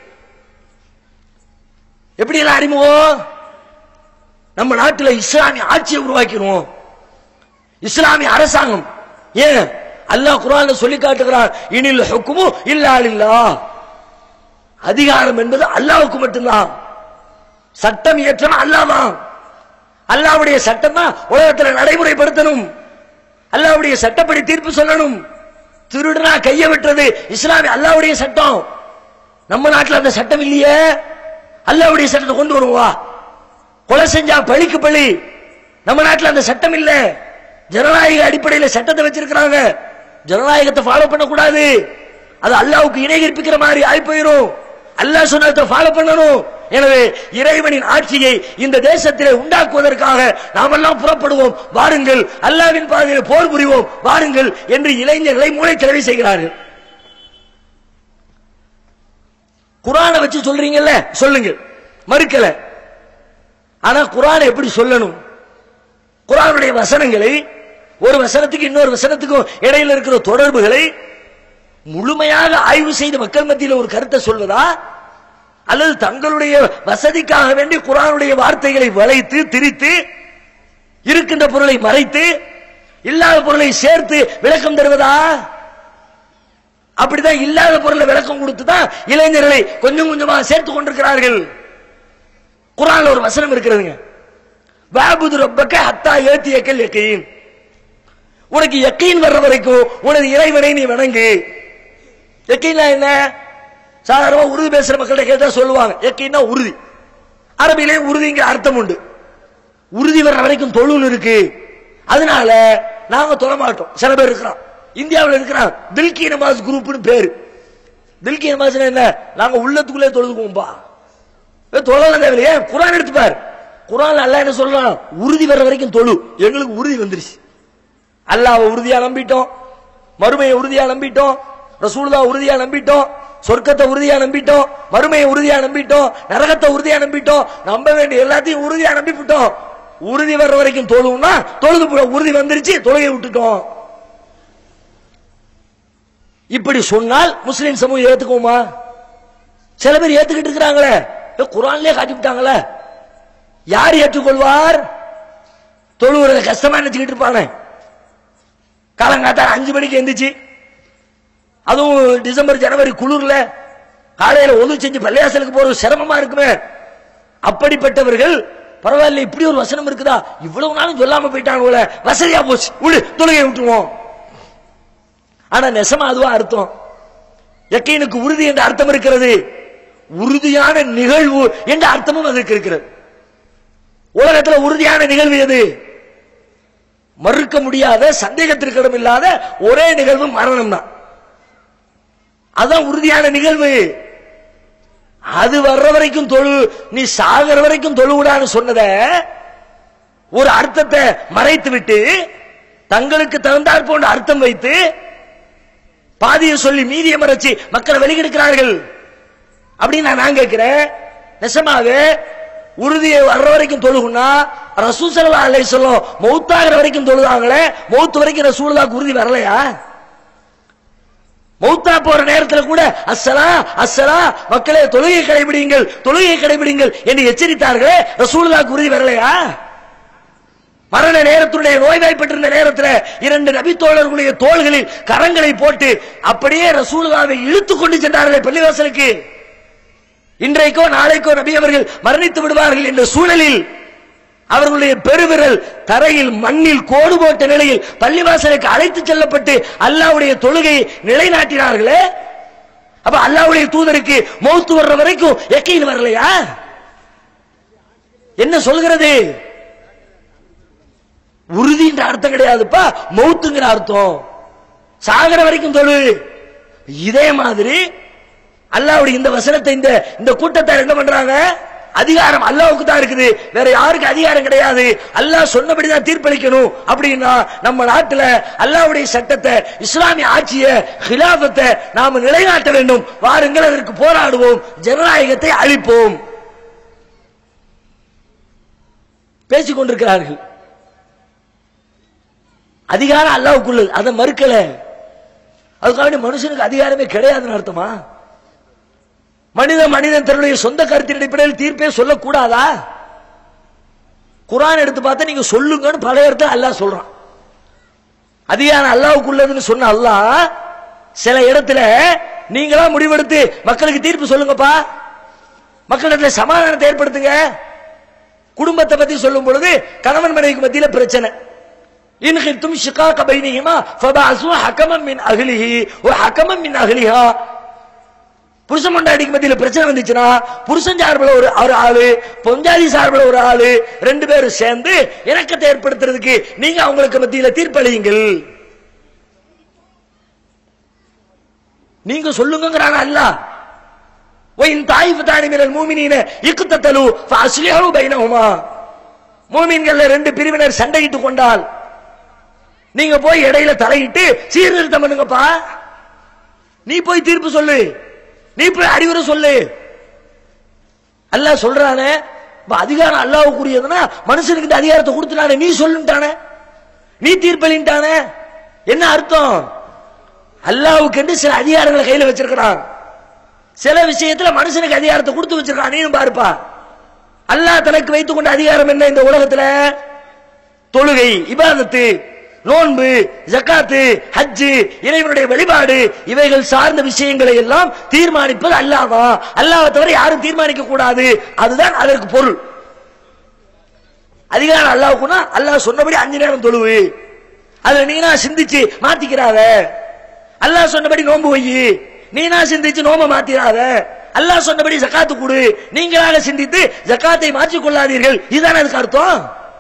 எப்படி எல்லாம் அறிமுகம் நம்ம நாட்டில் இஸ்லாமிய ஆட்சியை உருவாக்கிடுவோம் இஸ்லாமிய அரசாங்கம் ஏன் அல்லாஹ் குரான்ல சொல்லி காட்டுகிறார் இனில் ஹுக்குமு இல்லா இல்லா அதிகாரம் என்பது அல்லாஹ்வுக்கு மட்டும்தான் சட்டம் இயற்றணும் அல்லாதான் அல்லாவுடைய சட்டம் தான் உலகத்துல நடைமுறைப்படுத்தணும் அல்லாவுடைய சட்டப்படி தீர்ப்பு சொல்லணும் திருடனா கைய விட்டுறது இஸ்லாமிய அல்லாவுடைய சட்டம் நம்ம நாட்டுல அந்த சட்டம் இல்லையே அல்லாவுடைய சட்டத்தை கொண்டு வருவா கொலை செஞ்சா பழிக்கு பழி நம்ம நாட்டுல அந்த சட்டம் இல்ல ஜனநாயக அடிப்படையில் சட்டத்தை வச்சிருக்கிறாங்க ஜனநாயகத்தை ஃபாலோ பண்ணக்கூடாது அது அல்லாவுக்கு இணை கற்பிக்கிற மாதிரி ஆகி போயிரும் அல்லாஹ் சொன்னதை ஃபாலோ பண்ணணும் எனவே இறைவனின் ஆட்சியை இந்த தேசத்திலே உண்டாக்குவதற்காக நாமெல்லாம் புறப்படுவோம் வாருங்கள் அல்லாவின் பாதையில் போர் புரிவோம் வாருங்கள் என்று இளைஞர்களை மூளைக்கிழவி செய்கிறார்கள் குரானை வச்சு சொல்றீங்கல்ல சொல்லுங்க மறுக்கல ஆனா குரானை எப்படி சொல்லணும் குரானுடைய வசனங்களை ஒரு வசனத்துக்கு இன்னொரு வசனத்துக்கும் இடையில இருக்கிற தொடர்புகளை முழுமையாக ஆய்வு செய்து மக்கள் மத்தியில் ஒரு கருத்தை சொல்வதா அல்லது தங்களுடைய வசதிக்காக வேண்டி குரானுடைய வார்த்தைகளை வளைத்து திரித்து இருக்கின்ற பொருளை மறைத்து இல்லாத பொருளை சேர்த்து விளக்கம் தருவதா அப்படிதான் இல்லாத பொருளை விளக்கம் கொடுத்து தான் இளைஞர்களை கொஞ்சம் கொஞ்சமா சேர்த்து கொண்டிருக்கிறார்கள் குரான்ல ஒரு வசனம் இருக்கிறதுங்க பாபுது ரொப்பக்க ஹத்தா ஏத்தி எக்கல் எக்கையின் உனக்கு எக்கையின் வர்ற வரைக்கும் உனது இறைவனை நீ வணங்கு எக்கைனா என்ன சாதாரணமா உருது பேசுற மக்கள்கிட்ட கேட்டா சொல்லுவாங்க எக்கைன்னா உறுதி அரபிலே உறுதிங்கிற அர்த்தம் உண்டு உறுதி வர்ற வரைக்கும் தொழுன்னு இருக்கு அதனால நாங்க தொழ மாட்டோம் சில பேர் இருக்கிறோம் இந்தியாவில் இருக்கிறான் தில்கி நமாஸ் குரூப்னு பேரு தில்கி நமாஸ் என்ன நாங்க உள்ளத்துக்குள்ளே தொழுதுக்குவோம்பா தொழலாம் தேவையில்லையே குரான் எடுத்துப்பார் குரான் அல்லாஹ் என்ன சொல்றான் உறுதி வர்ற வரைக்கும் தொழு எங்களுக்கு உறுதி வந்துருச்சு அல்லாஹ் உறுதியா நம்பிட்டோம் மறுமையை உறுதியா நம்பிட்டோம் ரசூலுல்லா உறுதியா நம்பிட்டோம் சொர்க்கத்தை உறுதியா நம்பிட்டோம் மறுமையை உறுதியா நம்பிட்டோம் நரகத்தை உறுதியா நம்பிட்டோம் நம்ப வேண்டிய எல்லாத்தையும் உறுதியா நம்பிவிட்டோம் உறுதி வர்ற வரைக்கும் தொழுவும்னா தொழுது போ- உறுதி வந்துருச்சு தொழுகை விட்டுட்டோம் இப்படி சொன்னால் முஸ்லிம் சமூகம் ஏத்துக்குமா சில பேர் ஏத்துக்கிட்டு இருக்கிறாங்களே ஏ, குரான்லயே காட்டி விட்டாங்களே யார் ஏற்றுக்கொள்வார் தொழுவுறத கஷ்டமா நினைச்சுக்கிட்டு இருப்பானே காலங்காத்தால அஞ்சு மணிக்கு எந்திரிச்சு அதுவும் டிசம்பர் ஜனவரி குளிர்ல காலையில ஒது செஞ்சு பள்ளியாசலுக்கு போறது சிரமமா இருக்குமே அப்படிப்பட்டவர்கள் பரவாயில்ல இப்படி ஒரு வசனம் இருக்குதா இவ்வளவு நாளும் சொல்லாம போயிட்டாங்க வசதியா போச்சு விடு தொழுகை விட்டுருவோம் ஆனா நெசமா அதுவா அர்த்தம் எக்கைனுக்கு உறுதி என்ற அர்த்தம் இருக்கிறது உறுதியான நிகழ்வு என்ற அர்த்தமும் அதுக்கு இருக்கிறது உலகத்துல உறுதியான நிகழ்வு எது மறுக்க முடியாத சந்தேகத்திற்கு இடம் இல்லாத ஒரே நிகழ்வு மரணம் தான் அதான் உறுதியான நிகழ்வு அது வர்ற வரைக்கும் தொழு நீ சாகிற வரைக்கும் தொழுவிடான்னு சொன்னத ஒரு அர்த்தத்தை மறைத்து விட்டு தங்களுக்கு தகுந்தாற் போன்ற அர்த்தம் வைத்து பாதியை சொல்லி மீதியை மறைச்சு மக்களை வெளிக்கெடுக்கிறார்கள் அப்படின்னு நான் நான் கேட்கிறேன் நெசமாக உறுதியை வர்ற வரைக்கும் தொழுகுனா ரசூல் ஸல்லல்லாஹு அலைஹி வஸல்லம் மௌத்தாகிற வரைக்கும் தொழுதாங்களே மௌத் வரைக்கும் ரசூலுல்லாஹ்க்கு உறுதி வரலையா மௌத்தா போற நேரத்துல கூட அஸ்ஸலா அஸ்ஸலா மக்களே தொழுகை கடைபிடிங்கள் தொழுகை கடைபிடிங்கள் என்று எச்சரித்தார்களே ரசூலுல்லாஹ்க்கு உறுதி வரலையா மரண நேரத்துடைய நோய்வாய்ப்பட்டிருந்த நேரத்தில் இரண்டு நபி தோழர்களுடைய தோள்களில் கரங்களை போட்டு அப்படியே ரசூலுல்லாவை இழுத்துக் கொண்டு சென்றார்களே பள்ளிவாசலுக்கு இன்றைக்கோ நாளைக்கோ நபி அவர்கள் மரணித்து விடுவார்கள் என்ற சூழலில் அவர்களுடைய பெருவிரல் தரையில் மண்ணில் கோடு போட்ட நிலையில் பள்ளிவாசலுக்கு அழைத்து செல்லப்பட்டு அல்லாவுடைய தொழுகையை நிலைநாட்டினார்களே அப்ப அல்லாவுடைய தூதருக்கு மௌத்து வர்ற வரைக்கும் எக்கையில் வரலையா என்ன சொல்கிறது உறுதின்ற அர்த்தம் கிடையாதுப்பா மௌத்துங்கிற அர்த்தம் சாகர வரைக்கும் தொழு இதே மாதிரி அல்லாவுடைய இந்த வசனத்தை இந்த இந்த கூட்டத்தார் என்ன பண்றாங்க அதிகாரம் அல்லாவுக்கு தான் இருக்குது வேற யாருக்கு அதிகாரம் கிடையாது அல்லாஹ் சொன்னபடி தான் தீர்ப்பளிக்கணும் அப்படின்னா நம்ம நாட்டுல அல்லாவுடைய சட்டத்தை இஸ்லாமிய ஆட்சிய ஹிலாபத்தை நாம நிலைநாட்ட வேண்டும் வாருங்கள் அதற்கு போராடுவோம் ஜனநாயகத்தை அழிப்போம் பேசிக் கொண்டிருக்கிறார்கள் அதிகாரம் அல்லாவுக்குள்ளது அதை மறுக்கல அதுக்காக மனுஷனுக்கு அதிகாரமே கிடையாதுன்னு அர்த்தமா மனித மனிதன் தன்னுடைய சொந்த கருத்தின் அடிப்படையில் தீர்ப்பே சொல்லக்கூடாதா குரான் எடுத்து பார்த்தா நீங்க சொல்லுங்கன்னு பல இடத்துல அல்லாஹ் சொல்றான் அதிகாரம் அல்லாவுக்குள்ளதுன்னு சொன்ன அல்லாஹ் சில இடத்துல நீங்களா முடிவெடுத்து மக்களுக்கு தீர்ப்பு சொல்லுங்கப்பா மக்களிடத்துல சமாதானத்தை ஏற்படுத்துங்க குடும்பத்தை பத்தி சொல்லும் பொழுது கணவன் மனைவிக்கு மத்தியில பிரச்சனை இன் ஹித்தும் ஷிகாக பைனிஹிமா ஃபபாசு ஹகமம் மின் அஹ்லிஹி வ ஹகமம் மின் அஹ்லிஹா புருஷன் மண்டாடிக்கு மத்தியில பிரச்சனை வந்துச்சுன்னா புருஷன் சார்பில் ஒரு ஒரு ஆளு பொஞ்சாதி சார்பில் ஒரு ஆளு ரெண்டு பேரும் சேர்ந்து இணக்கத்தை ஏற்படுத்துறதுக்கு நீங்க அவங்களுக்கு மத்தியில தீர்ப்பளியுங்கள் நீங்க சொல்லுங்கிறான அல்லாஹ் وإن طائفتان من المؤمنين اقتتلوا فأصلحوا بينهما மூமின்கள்ல ரெண்டு பிரிவினர் சண்டையிட்டு கொண்டால் நீங்க போய் இடையில தலையிட்டு சீர்திருத்தம் பண்ணுங்கப்பா நீ போய் தீர்ப்பு சொல்லு நீ போய் அறிவுரை சொல்லு அல்லாஹ் சொல்றானே இப்ப அதிகாரம் அல்லாவுக்குரியதுன்னா மனுஷனுக்கு இந்த அதிகாரத்தை கொடுத்துட்டானே நீ சொல்லுட்டானே நீ தீர்ப்பளின்ட்டானே என்ன அர்த்தம் அல்லாவுக்கு என்று சில அதிகாரங்களை கையில வச்சிருக்கிறான் சில விஷயத்துல மனுஷனுக்கு அதிகாரத்தை கொடுத்து வச்சிருக்கான் நீயும் பாருப்பா அல்லாஹ் தனக்கு வைத்துக் கொண்ட அதிகாரம் என்ன இந்த உலகத்துல தொழுகை இபாதத்து நோன்பு ஜக்காத்து ஹஜ்ஜு இறைவனுடைய வழிபாடு இவைகள் சார்ந்த விஷயங்களை எல்லாம் தீர்மானிப்பது அல்லாதான் அல்லாஹ்வை தவிர யாரும் தீர்மானிக்க கூடாது அதுதான் அதற்கு பொருள் அதிகாரம் அல்லாவுக்குன்னா அல்லாஹ் சொன்னபடி அஞ்சு நேரம் தொழுவு அதுல நீனா சிந்திச்சு மாத்திக்கிறாத அல்லாஹ் சொன்னபடி நோன்பு வை நீனா சிந்திச்சு நோம்ப மாத்திராத அல்லாஹ் சொன்னபடி ஜக்காத்து கொடு நீங்களாக சிந்தித்து ஜக்காத்தை மாற்றிக் கொள்ளாதீர்கள் இதுதானே அதுக்கு அர்த்தம்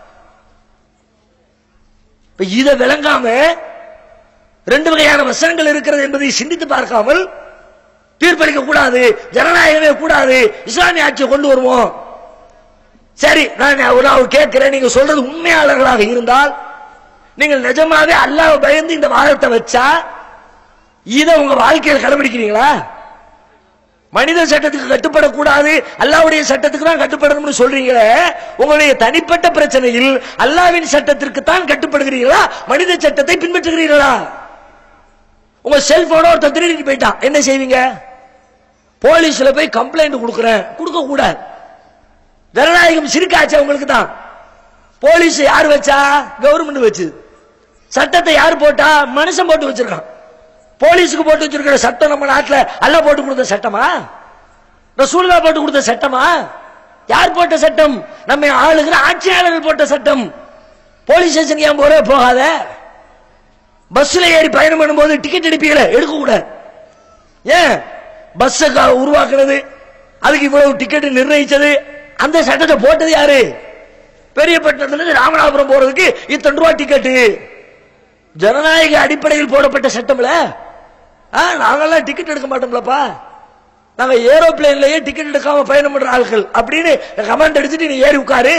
இப்ப இதை விளங்காம ரெண்டு வகையான வசனங்கள் இருக்கிறது என்பதை சிந்தித்து பார்க்காமல் தீர்ப்பளிக்க கூடாது ஜனநாயகமே கூடாது இஸ்லாமிய ஆட்சியை கொண்டு வருவோம் சரி நான் நான் கேட்கிறேன் நீங்க சொல்றது உண்மையாளர்களாக இருந்தால் நீங்கள் நிஜமாவே அல்லாஹ் பயந்து இந்த வாதத்தை வச்சா இதை உங்க வாழ்க்கையில் கடைபிடிக்கிறீங்களா மனித சட்டத்துக்கு கட்டுப்படக்கூடாது அல்லாவுடைய சட்டத்துக்கு தான் கட்டுப்படணும்னு சொல்றீங்களே உங்களுடைய தனிப்பட்ட பிரச்சனையில் அல்லாவின் சட்டத்திற்கு தான் கட்டுப்படுகிறீர்களா மனித சட்டத்தை பின்பற்றுகிறீர்களா உங்க செல்போன ஒருத்தர் திருடிட்டு போயிட்டான் என்ன செய்வீங்க போலீஸ்ல போய் கம்ப்ளைண்ட் கொடுக்குறேன் கொடுக்க கூடாது ஜனநாயகம் சிரிக்காச்சு உங்களுக்கு தான் போலீஸ் யார் வச்சா கவர்மெண்ட் வச்சு சட்டத்தை யார் போட்டா மனுஷன் போட்டு வச்சிருக்கான் போலீஸுக்கு போட்டு வச்சிருக்கிற சட்டம் நம்ம நாட்டுல அல்ல போட்டு கொடுத்த சட்டமா ரசூல்லா போட்டு கொடுத்த சட்டமா யார் போட்ட சட்டம் நம்ம ஆளுகிற ஆட்சியாளர்கள் போட்ட சட்டம் போலீஸ் ஸ்டேஷன் ஏன் போற போகாத பஸ்ல ஏறி பயணம் பண்ணும்போது டிக்கெட் எடுப்பீங்கள எடுக்க கூடாது ஏன் பஸ் உருவாக்குனது அதுக்கு இவ்வளவு டிக்கெட் நிர்ணயிச்சது அந்த சட்டத்தை போட்டது யாரு பெரிய பட்டணத்துல இருந்து ராமநாதபுரம் போறதுக்கு இத்தனை ரூபாய் டிக்கெட்டு ஜனநாயக அடிப்படையில் போடப்பட்ட சட்டம்ல ஆ, நாங்கெல்லாம் டிக்கெட் எடுக்க மாட்டோம்லப்பா நாங்க ஏரோப்ளேன்லயே டிக்கெட் எடுக்காம பயணம் பண்ற ஆட்கள் அப்படின்னு கமெண்ட் அடிச்சுட்டு நீ ஏறி உட்காரு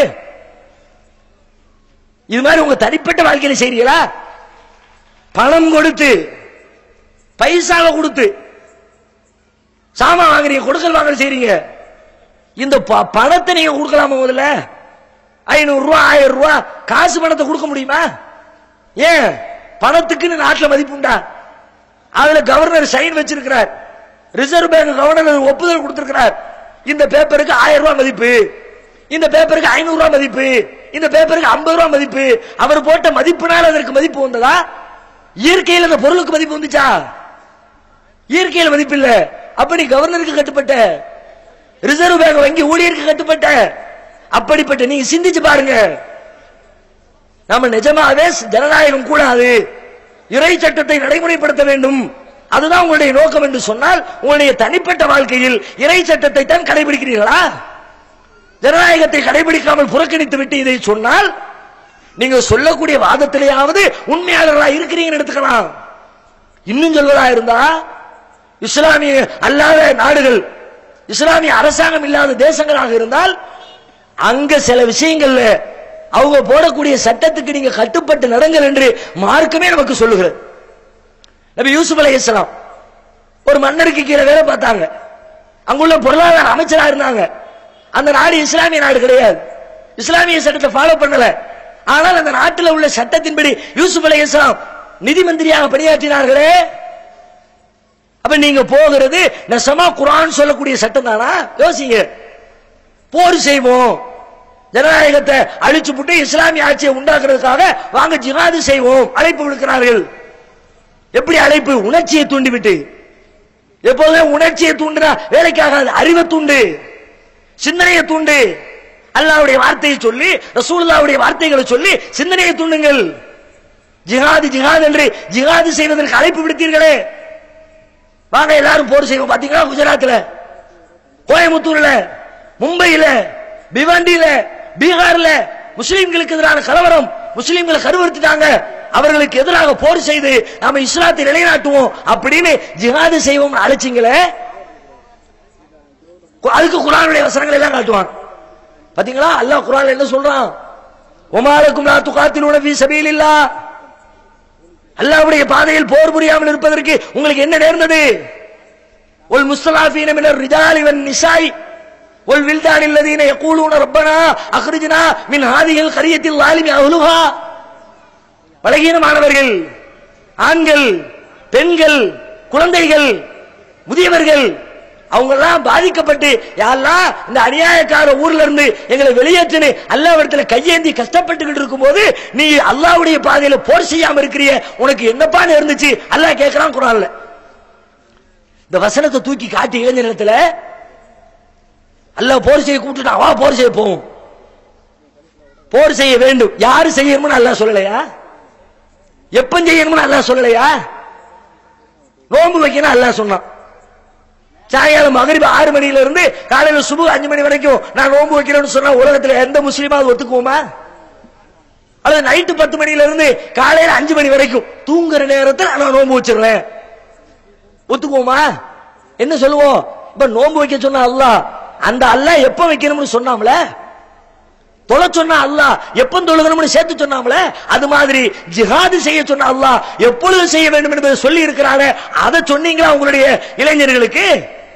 இது மாதிரி உங்க தனிப்பட்ட வாழ்க்கையில செய்றீங்களா பணம் கொடுத்து பைசாவை கொடுத்து சாமான் வாங்குறீங்க கொடுக்கல் வாங்கல் செய்றீங்க இந்த ப- பணத்தை நீங்க கொடுக்கலாமா முதல்ல ஐநூறு ரூபா ஆயிரம் ரூபா காசு பணத்தை கொடுக்க முடியுமா ஏன் பணத்துக்குன்னு நாட்டுல மதிப்புண்டா அதுல கவர்னர் சைன் வச்சிருக்கிறார் ரிசர்வ் பேங்க் கவர்னர் ஒப்புதல் கொடுத்திருக்கிறார் இந்த பேப்பருக்கு ஆயிரம் ரூபாய் மதிப்பு இந்த பேப்பருக்கு ஐநூறு ரூபாய் மதிப்பு இந்த பேப்பருக்கு ஐம்பது ரூபாய் மதிப்பு அவர் போட்ட மதிப்புனால அதற்கு மதிப்பு வந்ததா இயற்கையில் அந்த பொருளுக்கு மதிப்பு வந்துச்சா இயற்கையில் மதிப்பு இல்ல அப்ப நீ கவர்னருக்கு கட்டுப்பட்ட ரிசர்வ் பேங்க் வங்கி ஊழியருக்கு கட்டுப்பட்ட அப்படிப்பட்ட நீங்க சிந்திச்சு பாருங்க நம்ம நிஜமாவே ஜனநாயகம் கூடாது இறை சட்டத்தை நடைமுறைப்படுத்த வேண்டும் அதுதான் உங்களுடைய நோக்கம் என்று சொன்னால் உங்களுடைய தனிப்பட்ட வாழ்க்கையில் இறை சட்டத்தை தான் கடைபிடிக்கிறீர்களா ஜனநாயகத்தை கடைபிடிக்காமல் புறக்கணித்து விட்டு இதை சொன்னால் நீங்க சொல்லக்கூடிய வாதத்திலேயாவது உண்மையாளர்களா இருக்கிறீங்கன்னு எடுத்துக்கலாம் இன்னும் சொல்வதா இருந்தா இஸ்லாமிய அல்லாத நாடுகள் இஸ்லாமிய அரசாங்கம் இல்லாத தேசங்களாக இருந்தால் அங்க சில விஷயங்கள்ல அவங்க போடக்கூடிய சட்டத்துக்கு நீங்க கட்டுப்பட்டு நடங்கள் என்று மார்க்கமே நமக்கு சொல்லுகிறது நபி யூசுப் அலைஹிஸ்ஸலாம் ஒரு மன்னருக்கு கீழே வேலை பார்த்தாங்க அங்குள்ள பொருளாதார அமைச்சரா இருந்தாங்க அந்த நாடு இஸ்லாமிய நாடு கிடையாது இஸ்லாமிய சட்டத்தை ஃபாலோ பண்ணல ஆனால் அந்த நாட்டில் உள்ள சட்டத்தின்படி யூசுப் அலைஹிஸ்ஸலாம் நிதி மந்திரியாக பணியாற்றினார்களே அப்ப நீங்க போகிறது நெசமா குரான் சொல்லக்கூடிய சட்டம் தானா யோசிங்க போர் செய்வோம் ஜனநாயகத்தை அழிச்சு போட்டு இஸ்லாமிய ஆட்சியை உண்டாக்குறதுக்காக வாங்க ஜிஹாது செய்வோம் அழைப்பு விடுக்கிறார்கள் எப்படி அழைப்பு உணர்ச்சியை தூண்டிவிட்டு எப்போதுமே உணர்ச்சியை தூண்டினா வேலைக்காகாது அறிவை தூண்டு சிந்தனையை தூண்டு அல்லாவுடைய வார்த்தையை சொல்லி ரசூலுல்லாவுடைய வார்த்தைகளை சொல்லி சிந்தனையை தூண்டுங்கள் ஜிஹாது ஜிஹாது என்று ஜிஹாது செய்வதற்கு அழைப்பு விடுத்தீர்களே வாங்க எல்லாரும் போர் செய்வோம் பாத்தீங்களா குஜராத்ல கோயம்புத்தூர்ல மும்பையில பிவண்டியில பீகார்ல முஸ்லிம்களுக்கு எதிரான கலவரம் முஸ்லிம்களை கருவறுத்துட்டாங்க அவர்களுக்கு எதிராக போர் செய்து நாம இஸ்லாத்தை நிலைநாட்டுவோம் அப்படின்னு ஜிஹாது செய்வோம் அழைச்சிங்களே அதுக்கு குரானுடைய வசனங்கள் எல்லாம் காட்டுவான் பாத்தீங்களா அல்லாஹ் குரான் என்ன சொல்றான் ஒமாலக்கும் லா துகாத்திலூன ஃபீ சபீலில்லாஹ் அல்லாஹ்வுடைய பாதையில் போர் புரியாமல் இருப்பதற்கு உங்களுக்கு என்ன நேர்ந்தது ஒல் முஸ்தலாஃபீன மினர் ரிஜாலி வன் நிசாய் ஒல் வில்தான் இல்லதீன யகூலூன ரப்பனா அக்ரிஜ்னா மின் ஹாதிஹில் கரியத்தில் லாலிமி அஹ்லுஹா பலகீனமானவர்கள் ஆண்கள் பெண்கள் குழந்தைகள் முதியவர்கள் அவங்க எல்லாம் பாதிக்கப்பட்டு யாரெல்லாம் இந்த அநியாயக்கார ஊர்ல இருந்து எங்களை வெளியேற்றுன்னு அல்லாவிடத்துல கையேந்தி கஷ்டப்பட்டுக்கிட்டு இருக்கும்போது நீ அல்லாவுடைய பாதையில போர் செய்யாம இருக்கிறிய உனக்கு என்னப்பான்னு இருந்துச்சு அல்லாஹ் கேட்கிறான் குரான்ல இந்த வசனத்தை தூக்கி காட்டி இளைஞர் அல்லாஹ் போர் செய்ய கூப்பிட்டுட்டான் வா போர் செய்ய போவோம் போர் செய்ய வேண்டும் யாரு செய்யணும்னு அல்லாஹ் சொல்லலையா எப்ப செய்யணும்னு அல்லாஹ் சொல்லலையா நோன்பு வைக்கணும் அல்லாஹ் சொன்னான் சாயங்காலம் மகரிப ஆறு மணியில இருந்து காலையில சுபு அஞ்சு மணி வரைக்கும் நான் நோன்பு வைக்கிறேன்னு சொன்னா உலகத்துல எந்த முஸ்லீமாவது ஒத்துக்குவோமா அல்லது நைட்டு பத்து மணியில இருந்து காலையில அஞ்சு மணி வரைக்கும் தூங்குற நேரத்தில் நான் நோன்பு வச்சிருவேன் ஒத்துக்குவோமா என்ன சொல்லுவோம் இப்ப நோன்பு வைக்க சொன்னா அல்லாஹ் அந்த அல்லாஹ் எப்ப வைக்கணும்னு சொன்னாம்ல தொலை சொன்னா அல்லாஹ் எப்ப தொழுகணும்னு சேர்த்து சொன்னாம்ல அது மாதிரி ஜிஹாது செய்ய சொன்ன அல்லாஹ் எப்பொழுது செய்ய வேண்டும் என்பதை சொல்லி இருக்கிறாரு அதை சொன்னீங்களா உங்களுடைய இளைஞர்களுக்கு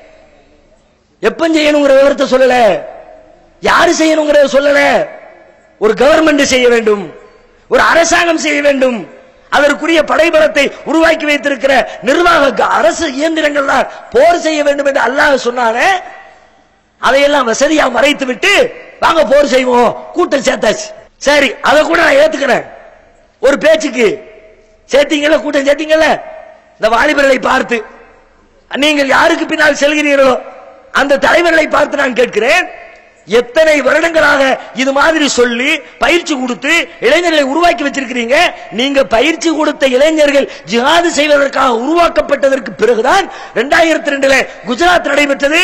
எப்ப செய்யணுங்கிற விவரத்தை சொல்லல யாரு செய்யணுங்கிறத சொல்லல ஒரு கவர்மெண்ட் செய்ய வேண்டும் ஒரு அரசாங்கம் செய்ய வேண்டும் அதற்குரிய படைபலத்தை உருவாக்கி வைத்திருக்கிற நிர்வாக க- அரசு இயந்திரங்கள் தான் போர் செய்ய வேண்டும் என்று அல்லாஹ் சொன்னானே அதையெல்லாம் வசதியா மறைத்து விட்டு வாங்க போர் செய்வோம் கூட்டம் சேர்த்தாச்சு சரி அதை கூட நான் ஏத்துக்கிறேன் ஒரு பேச்சுக்கு சேர்த்தீங்கல்ல கூட்டம் சேர்த்தீங்கல்ல இந்த வாலிபர்களை பார்த்து நீங்கள் யாருக்கு பின்னால் செல்கிறீர்களோ அந்த தலைவர்களை பார்த்து நான் கேட்கிறேன் எத்தனை வருடங்களாக இது மாதிரி சொல்லி பயிற்சி கொடுத்து இளைஞர்களை உருவாக்கி வச்சிருக்கிறீங்க நீங்க பயிற்சி கொடுத்த இளைஞர்கள் ஜிஹாது செய்வதற்காக உருவாக்கப்பட்டதற்கு பிறகுதான் ரெண்டாயிரத்தி ரெண்டுல குஜராத் நடைபெற்றது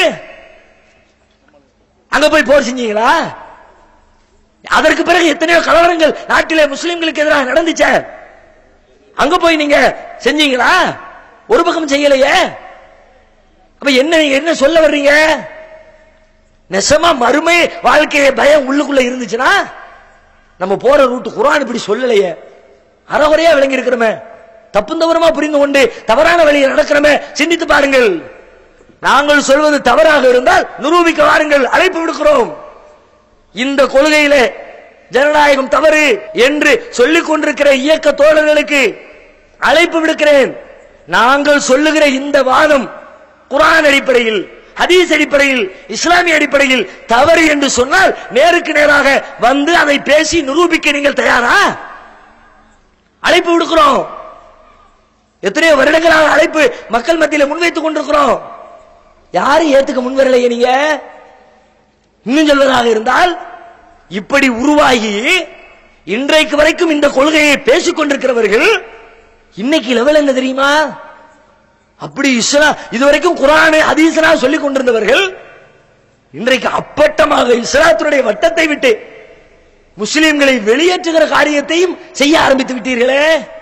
அங்க போய் போர் செஞ்சீங்களா அதற்கு பிறகு எத்தனையோ கலவரங்கள் நாட்டிலே முஸ்லிம்களுக்கு எதிராக நடந்துச்சே அங்க போய் நீங்க செஞ்சீங்களா ஒரு பக்கம் செய்யலையே அப்ப என்ன நீங்க என்ன சொல்ல வர்றீங்க நெசமா மறுமை வாழ்க்கைய பயம் உள்ளுக்குள்ள இருந்துச்சுன்னா நம்ம போற ரூட் குரான் இப்படி சொல்லலையே அறகுறையா விளங்கி இருக்கிறோமே தப்பும் தவறுமா புரிந்து கொண்டு தவறான வழியில் நடக்கிறோமே சிந்தித்து பாருங்கள் நாங்கள் சொல்வது தவறாக இருந்தால் நிரூபிக்க வாருங்கள் அழைப்பு விடுக்கிறோம் இந்த கொள்கையிலே ஜனநாயகம் தவறு என்று சொல்லிக் கொண்டிருக்கிற இயக்க தோழர்களுக்கு அழைப்பு விடுக்கிறேன் நாங்கள் சொல்லுகிற இந்த வாதம் குர்ஆன் அடிப்படையில் ஹதீஸ் அடிப்படையில் இஸ்லாமிய அடிப்படையில் தவறு என்று சொன்னால் நேருக்கு நேராக வந்து அதை பேசி நிரூபிக்க நீங்கள் தயாரா அழைப்பு விடுக்கிறோம் எத்தனையோ வருடங்களாக அழைப்பு மக்கள் மத்தியில் முன்வைத்துக் கொண்டிருக்கிறோம் யாரும் ஏத்துக்க முன்வரலையே நீங்க இன்னும் சொல்வதாக இருந்தால் இப்படி உருவாகி இன்றைக்கு வரைக்கும் இந்த கொள்கையை பேசிக் கொண்டிருக்கிறவர்கள் இன்னைக்கு லெவல் என்ன தெரியுமா அப்படி இஸ்லாம் இதுவரைக்கும் குரானை ஹதீஸனா சொல்லிக் கொண்டிருந்தவர்கள் இன்றைக்கு அப்பட்டமாக இஸ்லாத்தினுடைய வட்டத்தை விட்டு முஸ்லிம்களை வெளியேற்றுகிற காரியத்தையும் செய்ய ஆரம்பித்து விட்டீர்களே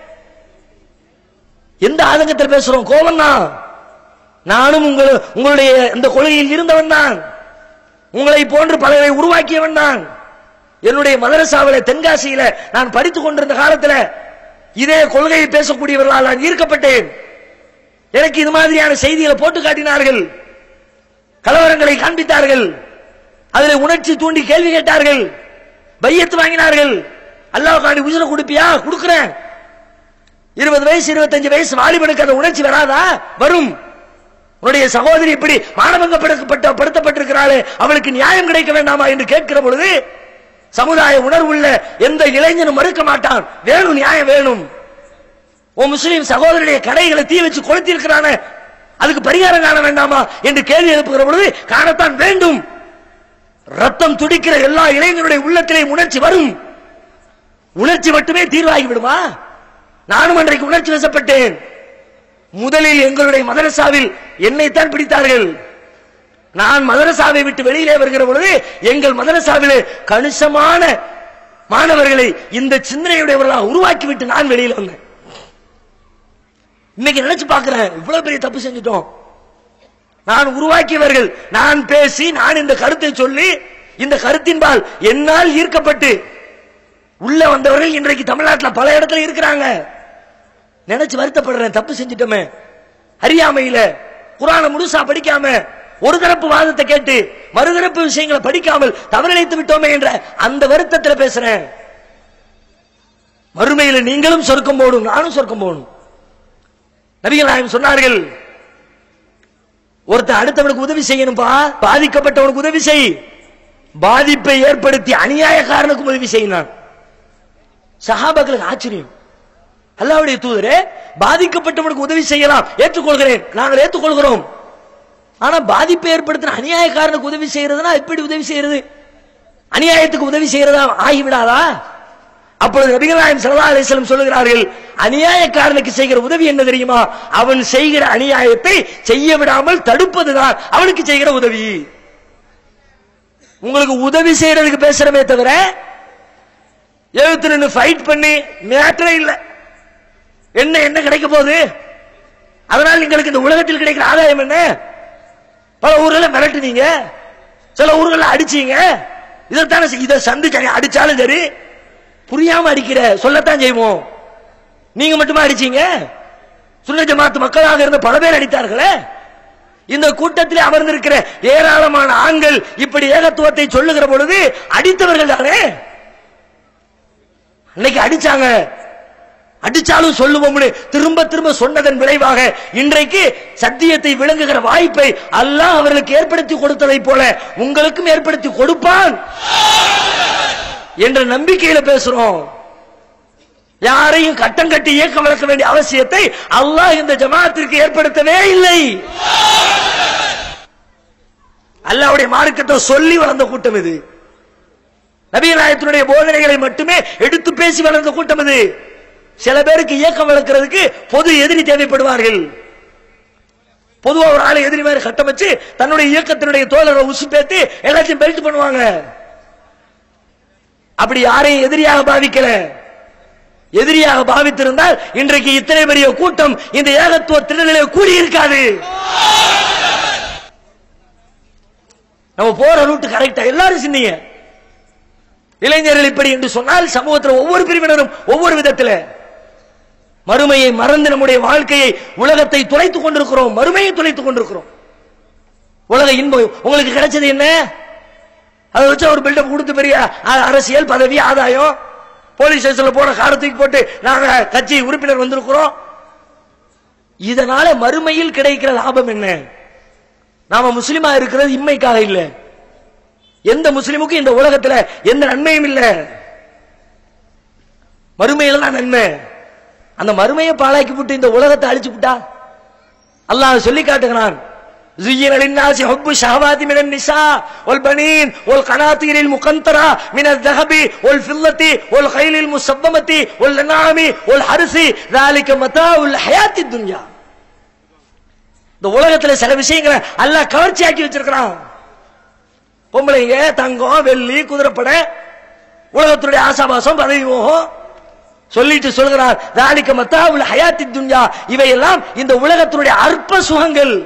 எந்த ஆதங்கத்தில் பேசுறோம் கோபம் தான் நானும் உங்கள் உங்களுடைய இந்த கொள்கையில் இருந்தவன் தான் உங்களை போன்று பலரை உருவாக்கியவன் தான் என்னுடைய மதரசாவில தென்காசியில நான் படித்துக் கொண்டிருந்த காலத்தில் இதே கொள்கையை பேசக்கூடியவர்களால் நான் ஈர்க்கப்பட்டேன் எனக்கு இது மாதிரியான செய்திகளை போட்டு காட்டினார்கள் கலவரங்களை காண்பித்தார்கள் அதில் உணர்ச்சி தூண்டி கேள்வி கேட்டார்கள் பையத்து வாங்கினார்கள் அல்லாஹ் காண்டி உயிரை கொடுப்பியா கொடுக்கிறேன் இருபது வயசு இருபத்தஞ்சு வயசு வாலிபனுக்கு அந்த உணர்ச்சி வராதா வரும் உன்னுடைய சகோதரி இப்படி மானபங்கப்படுத்தப்பட்ட படுத்தப்பட்டிருக்கிறாளே அவளுக்கு நியாயம் கிடைக்க வேண்டாமா என்று கேட்கிற பொழுது சமுதாய உணர்வுள்ள எந்த இளைஞனும் மறுக்க மாட்டான் வேணும் நியாயம் வேணும் உன் முஸ்லீம் சகோதரனுடைய கடைகளை தீ வச்சு கொளுத்திருக்கிறானே அதுக்கு பரிகாரம் காண வேண்டாமா என்று கேள்வி எழுப்புகிற பொழுது காணத்தான் வேண்டும் ரத்தம் துடிக்கிற எல்லா இளைஞருடைய உள்ளத்திலே உணர்ச்சி வரும் உணர்ச்சி மட்டுமே தீர்வாகி விடுமா நானும் அன்றைக்கு உணர்ச்சி வசப்பட்டேன் முதலில் எங்களுடைய மதரசாவில் என்னைத்தான் பிடித்தார்கள் நான் மதரசாவை விட்டு வெளியிலே வருகிற பொழுது எங்கள் மதரசாவிலே கணிசமான மாணவர்களை இந்த சிந்தனையுடையவர்களாக உருவாக்கி விட்டு நான் வெளியில வந்தேன் இன்னைக்கு நினைச்சு பார்க்கிறேன் இவ்வளவு பெரிய தப்பு செஞ்சுட்டோம் நான் உருவாக்கியவர்கள் நான் பேசி நான் இந்த கருத்தை சொல்லி இந்த கருத்தின்பால் என்னால் ஈர்க்கப்பட்டு உள்ள வந்தவர்கள் இன்றைக்கு தமிழ்நாட்டில் பல இடத்துல இருக்கிறாங்க நினைச்சு வருத்தப்படுறேன் தப்பு செஞ்சிட்டோமே அறியாமையில குரான முழுசா படிக்காம ஒரு தரப்பு வாதத்தை கேட்டு மறுதரப்பு விஷயங்களை படிக்காமல் தவறிழைத்து விட்டோமே என்ற அந்த வருத்தத்தில் பேசுறேன் மறுமையில நீங்களும் சொர்க்கம் போடும் நானும் சொர்க்கம் போகணும் நபிகள் நாயகம் சொன்னார்கள் ஒருத்தன் அடுத்தவனுக்கு உதவி செய்யணும்பா பாதிக்கப்பட்டவனுக்கு உதவி செய் பாதிப்பை ஏற்படுத்தி அநியாயக்காரனுக்கு உதவி செய்யினான் சஹாபாக்களுக்கு ஆச்சரியம் அல்லாவுடைய தூதரே பாதிக்கப்பட்டவனுக்கு உதவி செய்யலாம் ஏற்றுக்கொள்கிறேன் நாங்கள் ஏற்றுக்கொள்கிறோம் ஆனா பாதிப்பை ஏற்படுத்தின அநியாயக்காரனுக்கு உதவி செய்யறதுனா எப்படி உதவி செய்யறது அநியாயத்துக்கு உதவி செய்யறதா ஆகிவிடாதா அப்பொழுது நபிகள் நாயகம் ஸல்லல்லாஹு அலைஹி வஸல்லம் சொல்லுகிறார்கள் அநியாயக்காரனுக்கு செய்கிற உதவி என்ன தெரியுமா அவன் செய்கிற அநியாயத்தை செய்ய விடாமல் தடுப்பதுதான் அவனுக்கு செய்கிற உதவி உங்களுக்கு உதவி செய்யறதுக்கு பேசுறமே தவிர எழுத்து நின்று ஃபைட் பண்ணி மேட்டரே இல்ல என்ன என்ன கிடைக்க போகுது அதனால் எங்களுக்கு இந்த உலகத்தில் கிடைக்கிற ஆதாயம் என்ன பல ஊர்ல மிரட்டுனீங்க சில ஊர்களில் அடிச்சீங்க இதைத்தானே செய்- இதை சந்திச்சாங்க அடிச்சாலும் சரி புரியாம அடிக்கிற சொல்லத்தான் செய்வோம் நீங்க மட்டுமா அடிச்சீங்க சுன்ன ஜமாத்து மக்களாக இருந்த பல பேர் அடித்தார்களே இந்த கூட்டத்தில் அமர்ந்திருக்கிற ஏராளமான ஆண்கள் இப்படி ஏகத்துவத்தை சொல்லுகிற பொழுது அடித்தவர்கள் தானே அன்னைக்கு அடிச்சாங்க அடிச்சாலும் சொல்லுவோம்னு திரும்ப திரும்ப சொன்னதன் விளைவாக இன்றைக்கு சத்தியத்தை விளங்குகிற வாய்ப்பை அல்லாஹ் அவர்களுக்கு ஏற்படுத்தி கொடுத்ததை போல உங்களுக்கும் ஏற்படுத்தி கொடுப்பான் என்ற நம்பிக்கையில பேசுறோம் யாரையும் கட்டம் கட்டி இயக்கம் வளர்க்க வேண்டிய அவசியத்தை அல்லாஹ் இந்த ஜமாத்திற்கு ஏற்படுத்தவே இல்லை அல்லாஹ்வுடைய மார்க்கத்தை சொல்லி வளர்ந்த கூட்டம் இது நபிநாயகத்தினுடைய போதனைகளை மட்டுமே எடுத்து பேசி வளர்ந்த கூட்டம் இது சில பேருக்கு இயக்கம் வளர்க்கிறதுக்கு பொது எதிரி தேவைப்படுவார்கள் பொதுவா ஒரு ஆளை எதிரி மாதிரி கட்டமைச்சு தன்னுடைய இயக்கத்தினுடைய தோழரை உசுப்பேத்தி எல்லாத்தையும் பெல்ட் பண்ணுவாங்க அப்படி யாரையும் எதிரியாக பாவிக்கல எதிரியாக பாவித்திருந்தால் இன்றைக்கு இத்தனை பெரிய கூட்டம் இந்த ஏகத்துவ திருநிலை கூடி இருக்காது நம்ம போற ரூட் கரெக்டா எல்லாரும் சிந்திங்க இளைஞர்கள் இப்படி என்று சொன்னால் சமூகத்தில் ஒவ்வொரு பிரிவினரும் ஒவ்வொரு விதத்தில் மறுமையை மறந்து நம்முடைய வாழ்க்கையை உலகத்தை துளைத்துக் கொண்டிருக்கிறோம் மறுமையை துளைத்துக் கொண்டிருக்கிறோம் உலக இன்பம் உங்களுக்கு கிடைச்சது என்ன அதை வச்சு ஒரு பில்டப் கொடுத்து பெரிய அ- அரசியல் பதவி ஆதாயம் போலீஸ் ஸ்டேஷன்ல போன காரை தூக்கி போட்டு நாங்க கட்சி உறுப்பினர் வந்திருக்கிறோம் இதனால மறுமையில் கிடைக்கிற லாபம் என்ன நாம முஸ்லிமா இருக்கிறது இம்மைக்காக இல்ல எந்த முஸ்லிமுக்கும் இந்த உலகத்துல எந்த நன்மையும் இல்ல மறுமையில தான் நன்மை அந்த மறுமையை பாழாக்கி விட்டு இந்த உலகத்தை அழிச்சு விட்டா அல்லாஹ் சொல்லி காட்டுகிறான் زين للناس حب الشهوات من النساء والبنين والقناطير المقنطرة من الذهب والفضة والخيل المسبمة والأنعام والحرث ذلك متاع الحياة الدنيا இந்த உலகத்துல சில விஷயங்களை அல்லாஹ் கவர்ச்சியாக்கி வச்சிருக்கிறான் பொம்பளைங்க தங்கம் வெள்ளி குதிரைப்படை உலகத்துடைய ஆசாபாசம் பதவி மோகம் சொல்லிட்டு சொல்கிறார் தாலிக்க மத்தாவுல் ஹயாத்தி துன்யா இவையெல்லாம் இந்த உலகத்தினுடைய அற்ப சுகங்கள்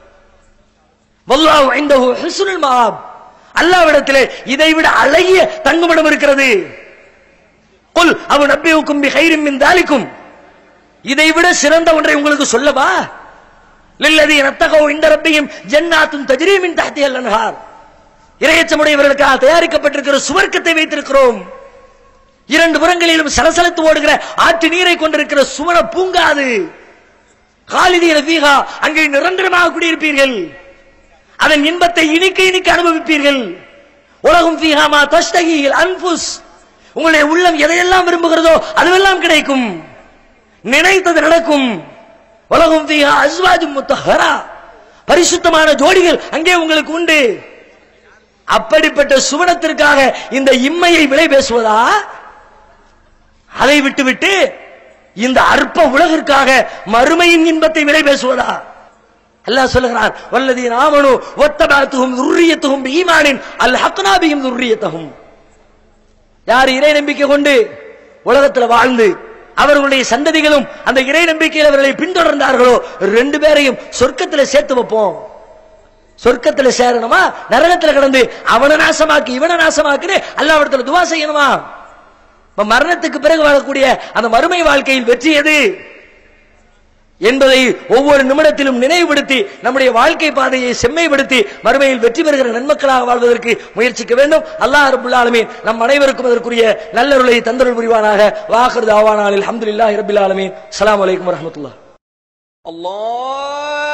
வல்லாஹு இந்தஹு ஹுஸ்னுல் மஆப் அல்லாஹ்விடத்திலே இதைவிட அழகிய தங்குமிடம் இருக்கிறது குல் அவன் நபியுக்கும் பி கைரின் மின் தாலிக்கும் இதைவிட சிறந்த ஒன்றை உங்களுக்கு சொல்லவா லில்லதி நத்தகோ இந்த ரப்பியும் ஜன்னாத்தும் தஜ்ரீ மின் தஹ்திஹல் அன்ஹார் இறையச்சமுடையவர்களுக்காக தயாரிக்கப்பட்டிருக்கிற சுவர்க்கத்தை வைத்திருக்கிறோம் இரண்டு புறங்களிலும் சலசலத்து ஓடுகிற ஆற்று நீரை கொண்டிருக்கிற சுவன பூங்கா அது காலிதீர வீகா அங்கே நிரந்தரமாக குடியிருப்பீர்கள் அதன் இன்பத்தை இனிக்க இனிக்க அனுபவிப்பீர்கள் உலகம் ஃபீஹாமா தஸ்தகில் அன்புஸ் உங்களுடைய உள்ளம் எதையெல்லாம் விரும்புகிறதோ அதுவெல்லாம் கிடைக்கும் நினைத்தது நடக்கும் உலகம் ஃபீஹா அஸ்வாஜும் முத்தஹரா பரிசுத்தமான ஜோடிகள் அங்கே உங்களுக்கு உண்டு அப்படிப்பட்ட சுவனத்திற்காக இந்த இம்மையை விலை பேசுவதா அதை விட்டுவிட்டு இந்த அற்ப உலகிற்காக மறுமையின் இன்பத்தை விலை பேசுவதா அல்லாஹ் சொல்லுகிறான் வல்லதி நாமனு ஒத்தபாத்துகும் துர்ரியத்துகும் ஈமானின் அல் ஹக்னாபியும் துர்ரியத்தகும் யார் இறை நம்பிக்கை கொண்டு உலகத்தில் வாழ்ந்து அவர்களுடைய சந்ததிகளும் அந்த இறை நம்பிக்கையில் அவர்களை பின்தொடர்ந்தார்களோ ரெண்டு பேரையும் சொர்க்கத்தில் சேர்த்து வைப்போம் சொர்க்கத்துல சேரணுமா நரகத்துல கிடந்து அவனை நாசமாக்கு இவனை நாசமாக்குன்னு அல்லாவிடத்துல துவா செய்யணுமா இப்ப மரணத்துக்கு பிறகு வாழக்கூடிய அந்த மறுமை வாழ்க்கையில் வெற்றி எது என்பதை ஒவ்வொரு நிமிடத்திலும் நினைவுபடுத்தி நம்முடைய வாழ்க்கை பாதையை செம்மைப்படுத்தி மறுமையில் வெற்றி பெறுகிற நன்மக்களாக வாழ்வதற்கு முயற்சிக்க வேண்டும் அல்லாஹ் ரபுல் ஆலமீன் நம் அனைவருக்கும் அதற்குரிய நல்லருளை தந்தருள் புரிவானாக வாஹர் தாவானாலில் அல்ஹம்துலில்லாஹி ரபில் ஆலமீன் அஸ்ஸலாமு அலைக்கும் வரஹ்மத்துல்லாஹ் الله